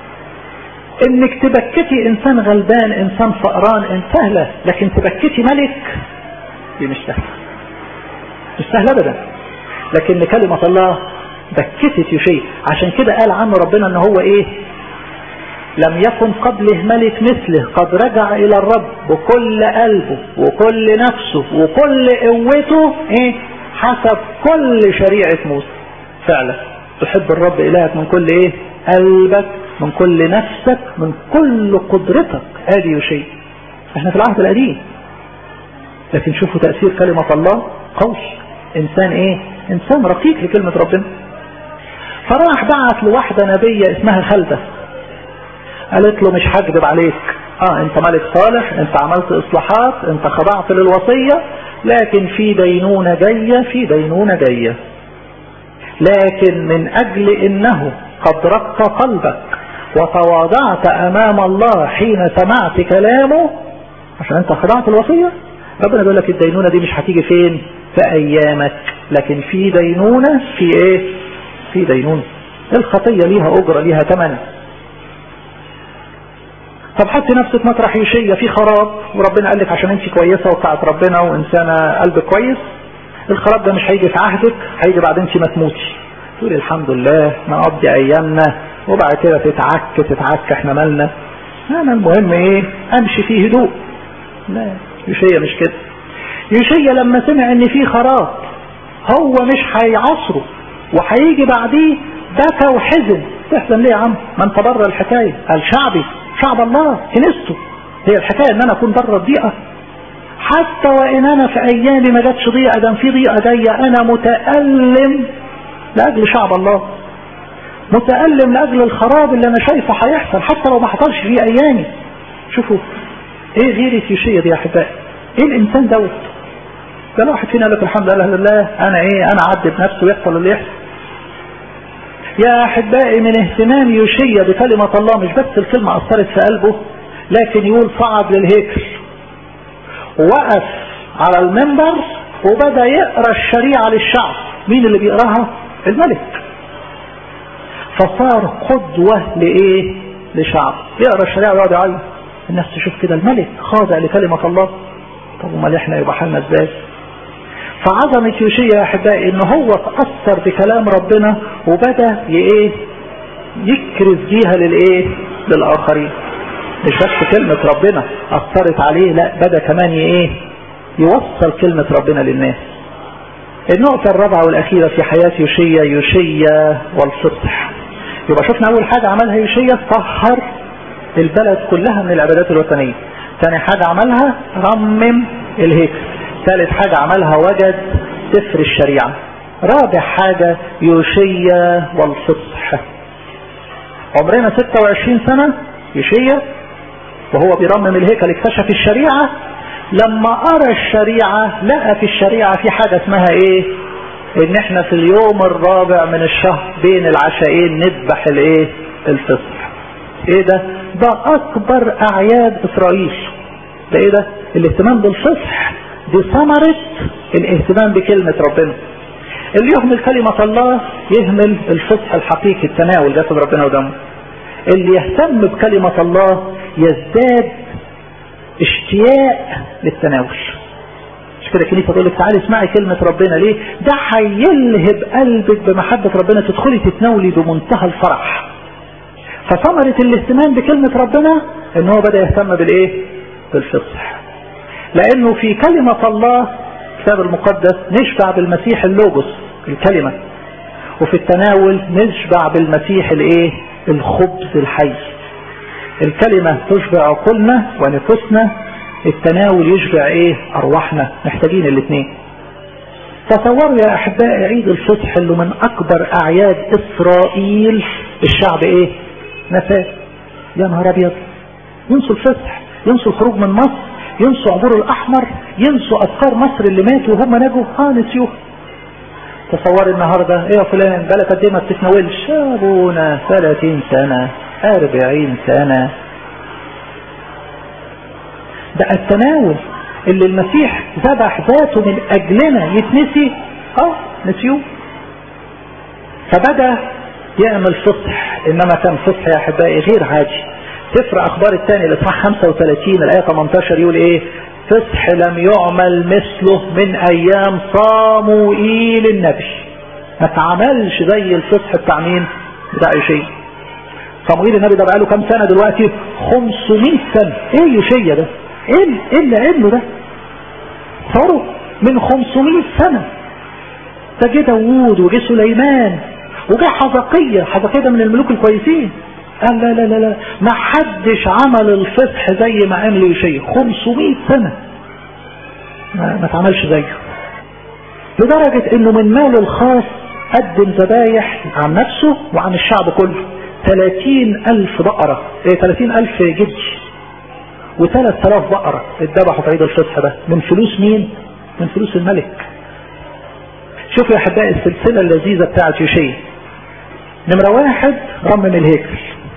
A: انك تبكتي انسان غلبان انسان فقران ان سهلة لكن تبكتي ملك دي مش سهلة مش سهلة ابدا لكن كلمة الله بكتت يشيء عشان كده قال عنه ربنا ان هو ايه لم يكن قبله ملك مثله قد رجع الى الرب بكل قلبه وكل نفسه وكل قوته ايه حسب كل شريعة موسى فعلا تحب الرب الهك من كل ايه قلبك من كل نفسك من كل قدرتك ادي شيء احنا في العهد القديم لكن شوفوا تأثير كلمة الله قوي انسان ايه انسان رقيق لكلمة ربنا فراح بعت لواحدة نبية اسمها خلدة قالت له مش هكذب عليك اه انت ملك صالح انت عملت اصلاحات انت خضعت للوصية لكن في دينونة جاية في دينونة جاية لكن من اجل انه قد رق قلبك وتواضعت امام الله حين سمعت كلامه عشان انت خضعت الوصية ربنا بيقول لك الدينونة دي مش هتيجي فين في ايامك لكن في دينونة في ايه في دينونة الخطية ليها اجرة ليها ثمن طب حطي نفسك مطرح يشية في خراب وربنا قال لك عشان انت كويسة وبتاعت ربنا وانسانة قلب كويس الخراب ده مش هيجي في عهدك هيجي بعد انت ما تموتي تقولي الحمد لله نقضي ايامنا وبعد كده تتعك تتعك احنا مالنا انا المهم ايه امشي فيه هدوء لا يشية مش كده يشية لما سمع ان في خراب هو مش هيعصره وهيجي بعديه بكى وحزن تحزن ليه يا عم ما انت بره الحكاية قال شعبي شعب الله كنيسته هي الحكاية ان انا اكون بره الضيقة حتى وان انا في ايامي ما جاتش ضيقة ده في ضيقة جاية انا متألم لاجل شعب الله متألم لاجل الخراب اللي انا شايفه هيحصل حتى لو ما حصلش في ايامي شوفوا ايه غيرة يوشية دي يا احبائي ايه الانسان دوت ده واحد فينا قال لك الحمد لله لله انا ايه انا اعدي بنفسي ويحصل اللي يحصل يا احبائي من اهتمام يوشية بكلمة الله مش بس الكلمة اثرت في قلبه لكن يقول صعد للهيكل وقف على المنبر وبدأ يقرأ الشريعة للشعب مين اللي بيقراها الملك فصار قدوة لايه لشعب يقرأ الشريعة ويقعد يعيط الناس تشوف كده الملك خاضع لكلمة الله طب امال احنا يبقى حالنا ازاي فعظمة يوشيا يا احبائي ان هو تأثر بكلام ربنا وبدأ ايه يكرز بيها للايه للاخرين مش بس كلمة ربنا اثرت عليه لا بدأ كمان ايه يوصل كلمة ربنا للناس النقطة الرابعة والاخيرة في حياة يوشيا يوشيا والفصح يبقى شفنا اول حاجة عملها يوشيا طهر البلد كلها من العبادات الوثنية ثاني حاجة عملها رمم الهيكل ثالث حاجة عملها وجد سفر الشريعة رابع حاجة يوشيا والفصح عمرنا 26 سنة يوشيا وهو بيرمم الهيكل اكتشف الشريعة لما قرا الشريعة لقى في الشريعة في حاجة اسمها ايه ان احنا في اليوم الرابع من الشهر بين العشاءين نذبح الايه الفصح ايه ده ده اكبر اعياد اسرائيل ده ايه ده الاهتمام بالفصح دي ثمرة الاهتمام بكلمة ربنا اللي يهمل كلمة الله يهمل الفصح الحقيقي التناول جسد ربنا ودمه اللي يهتم بكلمة الله يزداد اشتياق للتناول مش كده الكنيسه تقول لك تعالي اسمعي كلمه ربنا ليه؟ ده هيلهب قلبك بمحبه ربنا تدخلي تتناولي بمنتهى الفرح. فثمرة الاهتمام بكلمة ربنا ان هو بدأ يهتم بالايه بالفصح لانه في كلمة الله الكتاب المقدس نشبع بالمسيح اللوجوس الكلمة وفي التناول نشبع بالمسيح الايه الخبز الحي الكلمة تشبع عقولنا ونفوسنا التناول يشبع ايه ارواحنا محتاجين الاثنين تصوروا يا احبائي عيد الفصح اللي من اكبر اعياد اسرائيل الشعب ايه نساه يا نهار ابيض ينسوا الفصح ينسوا الخروج من مصر ينسوا عبور الاحمر ينسوا افكار مصر اللي ماتوا وهم نجوا اه نسيوه تصوري النهاردة ايه يا فلان بالك قد ايه ما بتتناولش ابونا 30 سنة 40 سنة ده التناول اللي المسيح ذبح ذاته من اجلنا يتنسي اه نسيوه فبدأ يعمل فصح انما كان فصح يا احبائي غير عادي سفر اخبار الثاني الاصحاح 35 الايه 18 يقول ايه فصح لم يعمل مثله من ايام صاموئيل النبي ما اتعملش زي الفصح بتاع مين بتاع يشيع صموئيل النبي ده بقاله كام سنه دلوقتي 500 سنه ايه يشيع ده ايه ايه اللي عمله ده صاروا من 500 سنه ده جه داوود وجه سليمان وجه حزقية حزقية ده من الملوك الكويسين قال لا لا لا لا ما حدش عمل الفصح زي ما عمل شيء 500 سنة ما, ما اتعملش زيه لدرجة انه من ماله الخاص قدم ذبايح عن نفسه وعن الشعب كله 30 ألف بقرة ايه 30 ألف جدي و3000 بقرة اتذبحوا في عيد الفصح ده من فلوس مين؟ من فلوس الملك شوفوا يا احبائي السلسلة اللذيذة بتاعت يوشيا نمرة واحد رمم الهيكل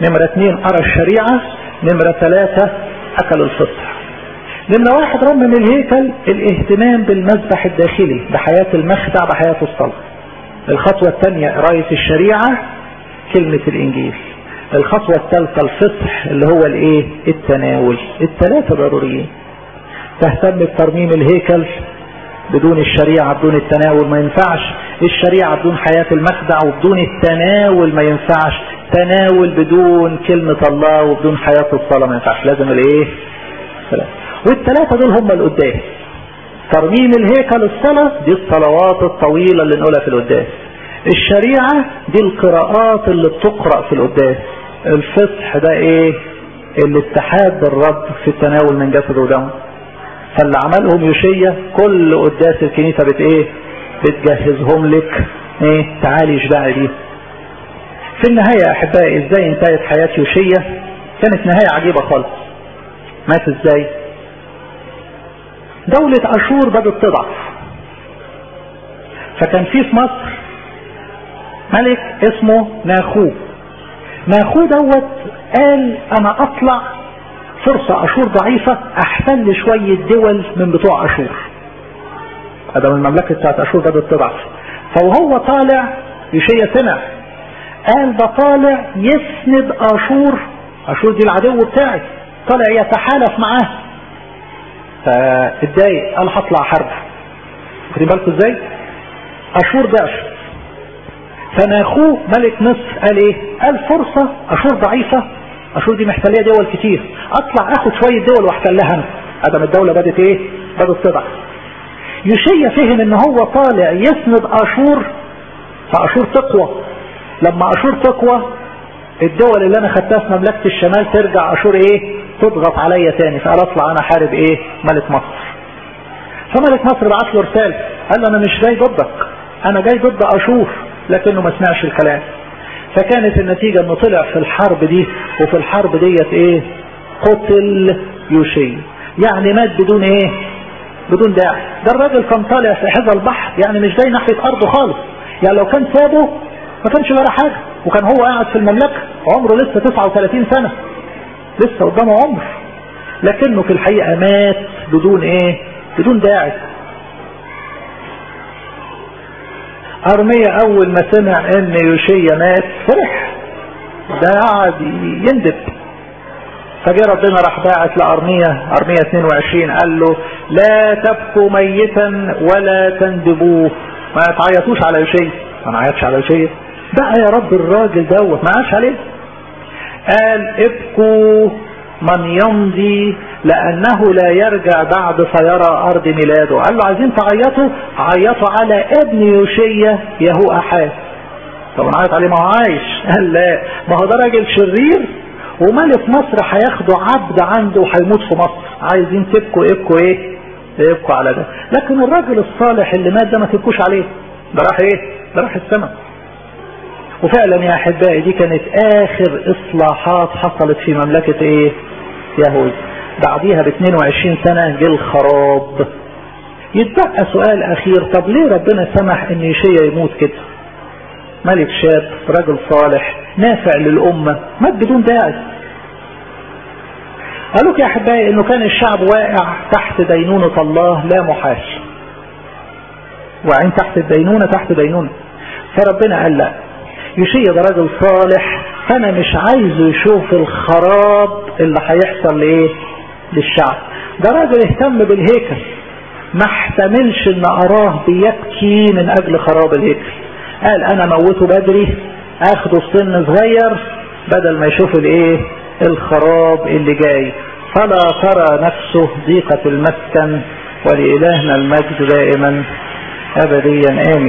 A: نمرة اثنين أرى الشريعة نمرة ثلاثة أكل الفطر نمرة واحد رمم الهيكل الاهتمام بالمذبح الداخلي بحياة المخدع بحياة الصلاة الخطوة الثانية قراية الشريعة كلمة الإنجيل الخطوة الثالثة الفصح اللي هو الايه التناول الثلاثة ضروريين تهتم بترميم الهيكل بدون الشريعة بدون التناول ما ينفعش الشريعة بدون حياة المخدع وبدون التناول ما ينفعش تناول بدون كلمة الله وبدون حياة الصلاة ما ينفعش لازم الايه والثلاثة دول هم القداس ترميم الهيكل الصلاة دي الصلوات الطويلة اللي نقولها في القداس الشريعة دي القراءات اللي بتقرأ في القداس الفصح ده ايه الاتحاد بالرب في التناول من جسد ودم فاللي عملهم يوشية كل قداس الكنيسة بت ايه بتجهزهم لك ايه تعالي اشبعي دي في النهاية احبائي ازاي انتهت حياة يوشية كانت نهاية عجيبة خالص مات ازاي دولة اشور بدت تضعف فكان في في مصر ملك اسمه ناخو ناخو دوت قال انا اطلع فرصة اشور ضعيفة احتل شوية دول من بتوع اشور هذا من المملكة بتاعت اشور بدأت تضعف فوهو طالع يشية سمع قال ده طالع يسند اشور اشور دي العدو بتاعي طالع يتحالف معاه فاتضايق قال هطلع حرب واخدين بالكم ازاي اشور ضعف فناخوه ملك مصر قال ايه قال فرصة اشور ضعيفة اشور دي محتلية دول كتير اطلع اخد شوية دول واحتلها انا ادم الدولة بدت ايه بدت تضعف يشية فهم ان هو طالع يسند اشور فاشور تقوى لما اشور تقوى الدول اللي انا خدتها في مملكة الشمال ترجع اشور ايه تضغط عليا تاني فقال اطلع انا حارب ايه ملك مصر فملك مصر بعت له رسالة قال له انا مش جاي ضدك انا جاي ضد اشور لكنه ما سمعش الكلام فكانت النتيجة انه طلع في الحرب دي وفي الحرب ديت ايه قتل يوشي يعني مات بدون ايه بدون داعي ده الراجل كان طالع في حذا البحر يعني مش جاي ناحية ارضه خالص يعني لو كان سابه ما كانش ولا حاجة وكان هو قاعد في المملكة عمره لسه 39 سنة لسه قدامه عمر لكنه في الحقيقة مات بدون ايه بدون داعي ارميا اول ما سمع ان يوشيا مات فرح ده قعد يندب فجاء ربنا راح باعت لارميا ارميا 22 قال له لا تبكوا ميتا ولا تندبوه ما تعيطوش على يوشيا ما نعيطش على يوشيا بقى يا رب الراجل دوت ما عادش عليه قال ابكوا من يمضي لأنه لا يرجع بعد فيرى أرض ميلاده قال له عايزين تعيطوا عيطوا على ابن يوشية يهو أحاس طب نعيط عليه ما هو عايش قال لا ما هو ده راجل شرير وملك مصر هياخده عبد عنده وهيموت في مصر عايزين تبكوا ابكوا ايه ابكوا على ده لكن الراجل الصالح اللي مات ده ما تبكوش عليه ده راح ايه ده راح السماء وفعلا يا احبائي دي كانت اخر اصلاحات حصلت في مملكة ايه يهوذا بعديها ب 22 سنة جه الخراب يتبقى سؤال اخير طب ليه ربنا سمح ان يشيا يموت كده ملك شاب رجل صالح نافع للأمة مات بدون داعي قالوا يا احبائي انه كان الشعب واقع تحت دينونة الله لا محال واقعين تحت الدينونة تحت دينونة فربنا قال لا يشيع ده راجل صالح فانا مش عايزه يشوف الخراب اللي هيحصل لايه للشعب ده راجل اهتم بالهيكل ما احتملش ان اراه بيبكي من اجل خراب الهيكل قال انا موته بدري اخده في سن صغير بدل ما يشوف الايه الخراب اللي جاي فلا ترى نفسه ضيقة المسكن ولإلهنا المجد دائما أبديا آمين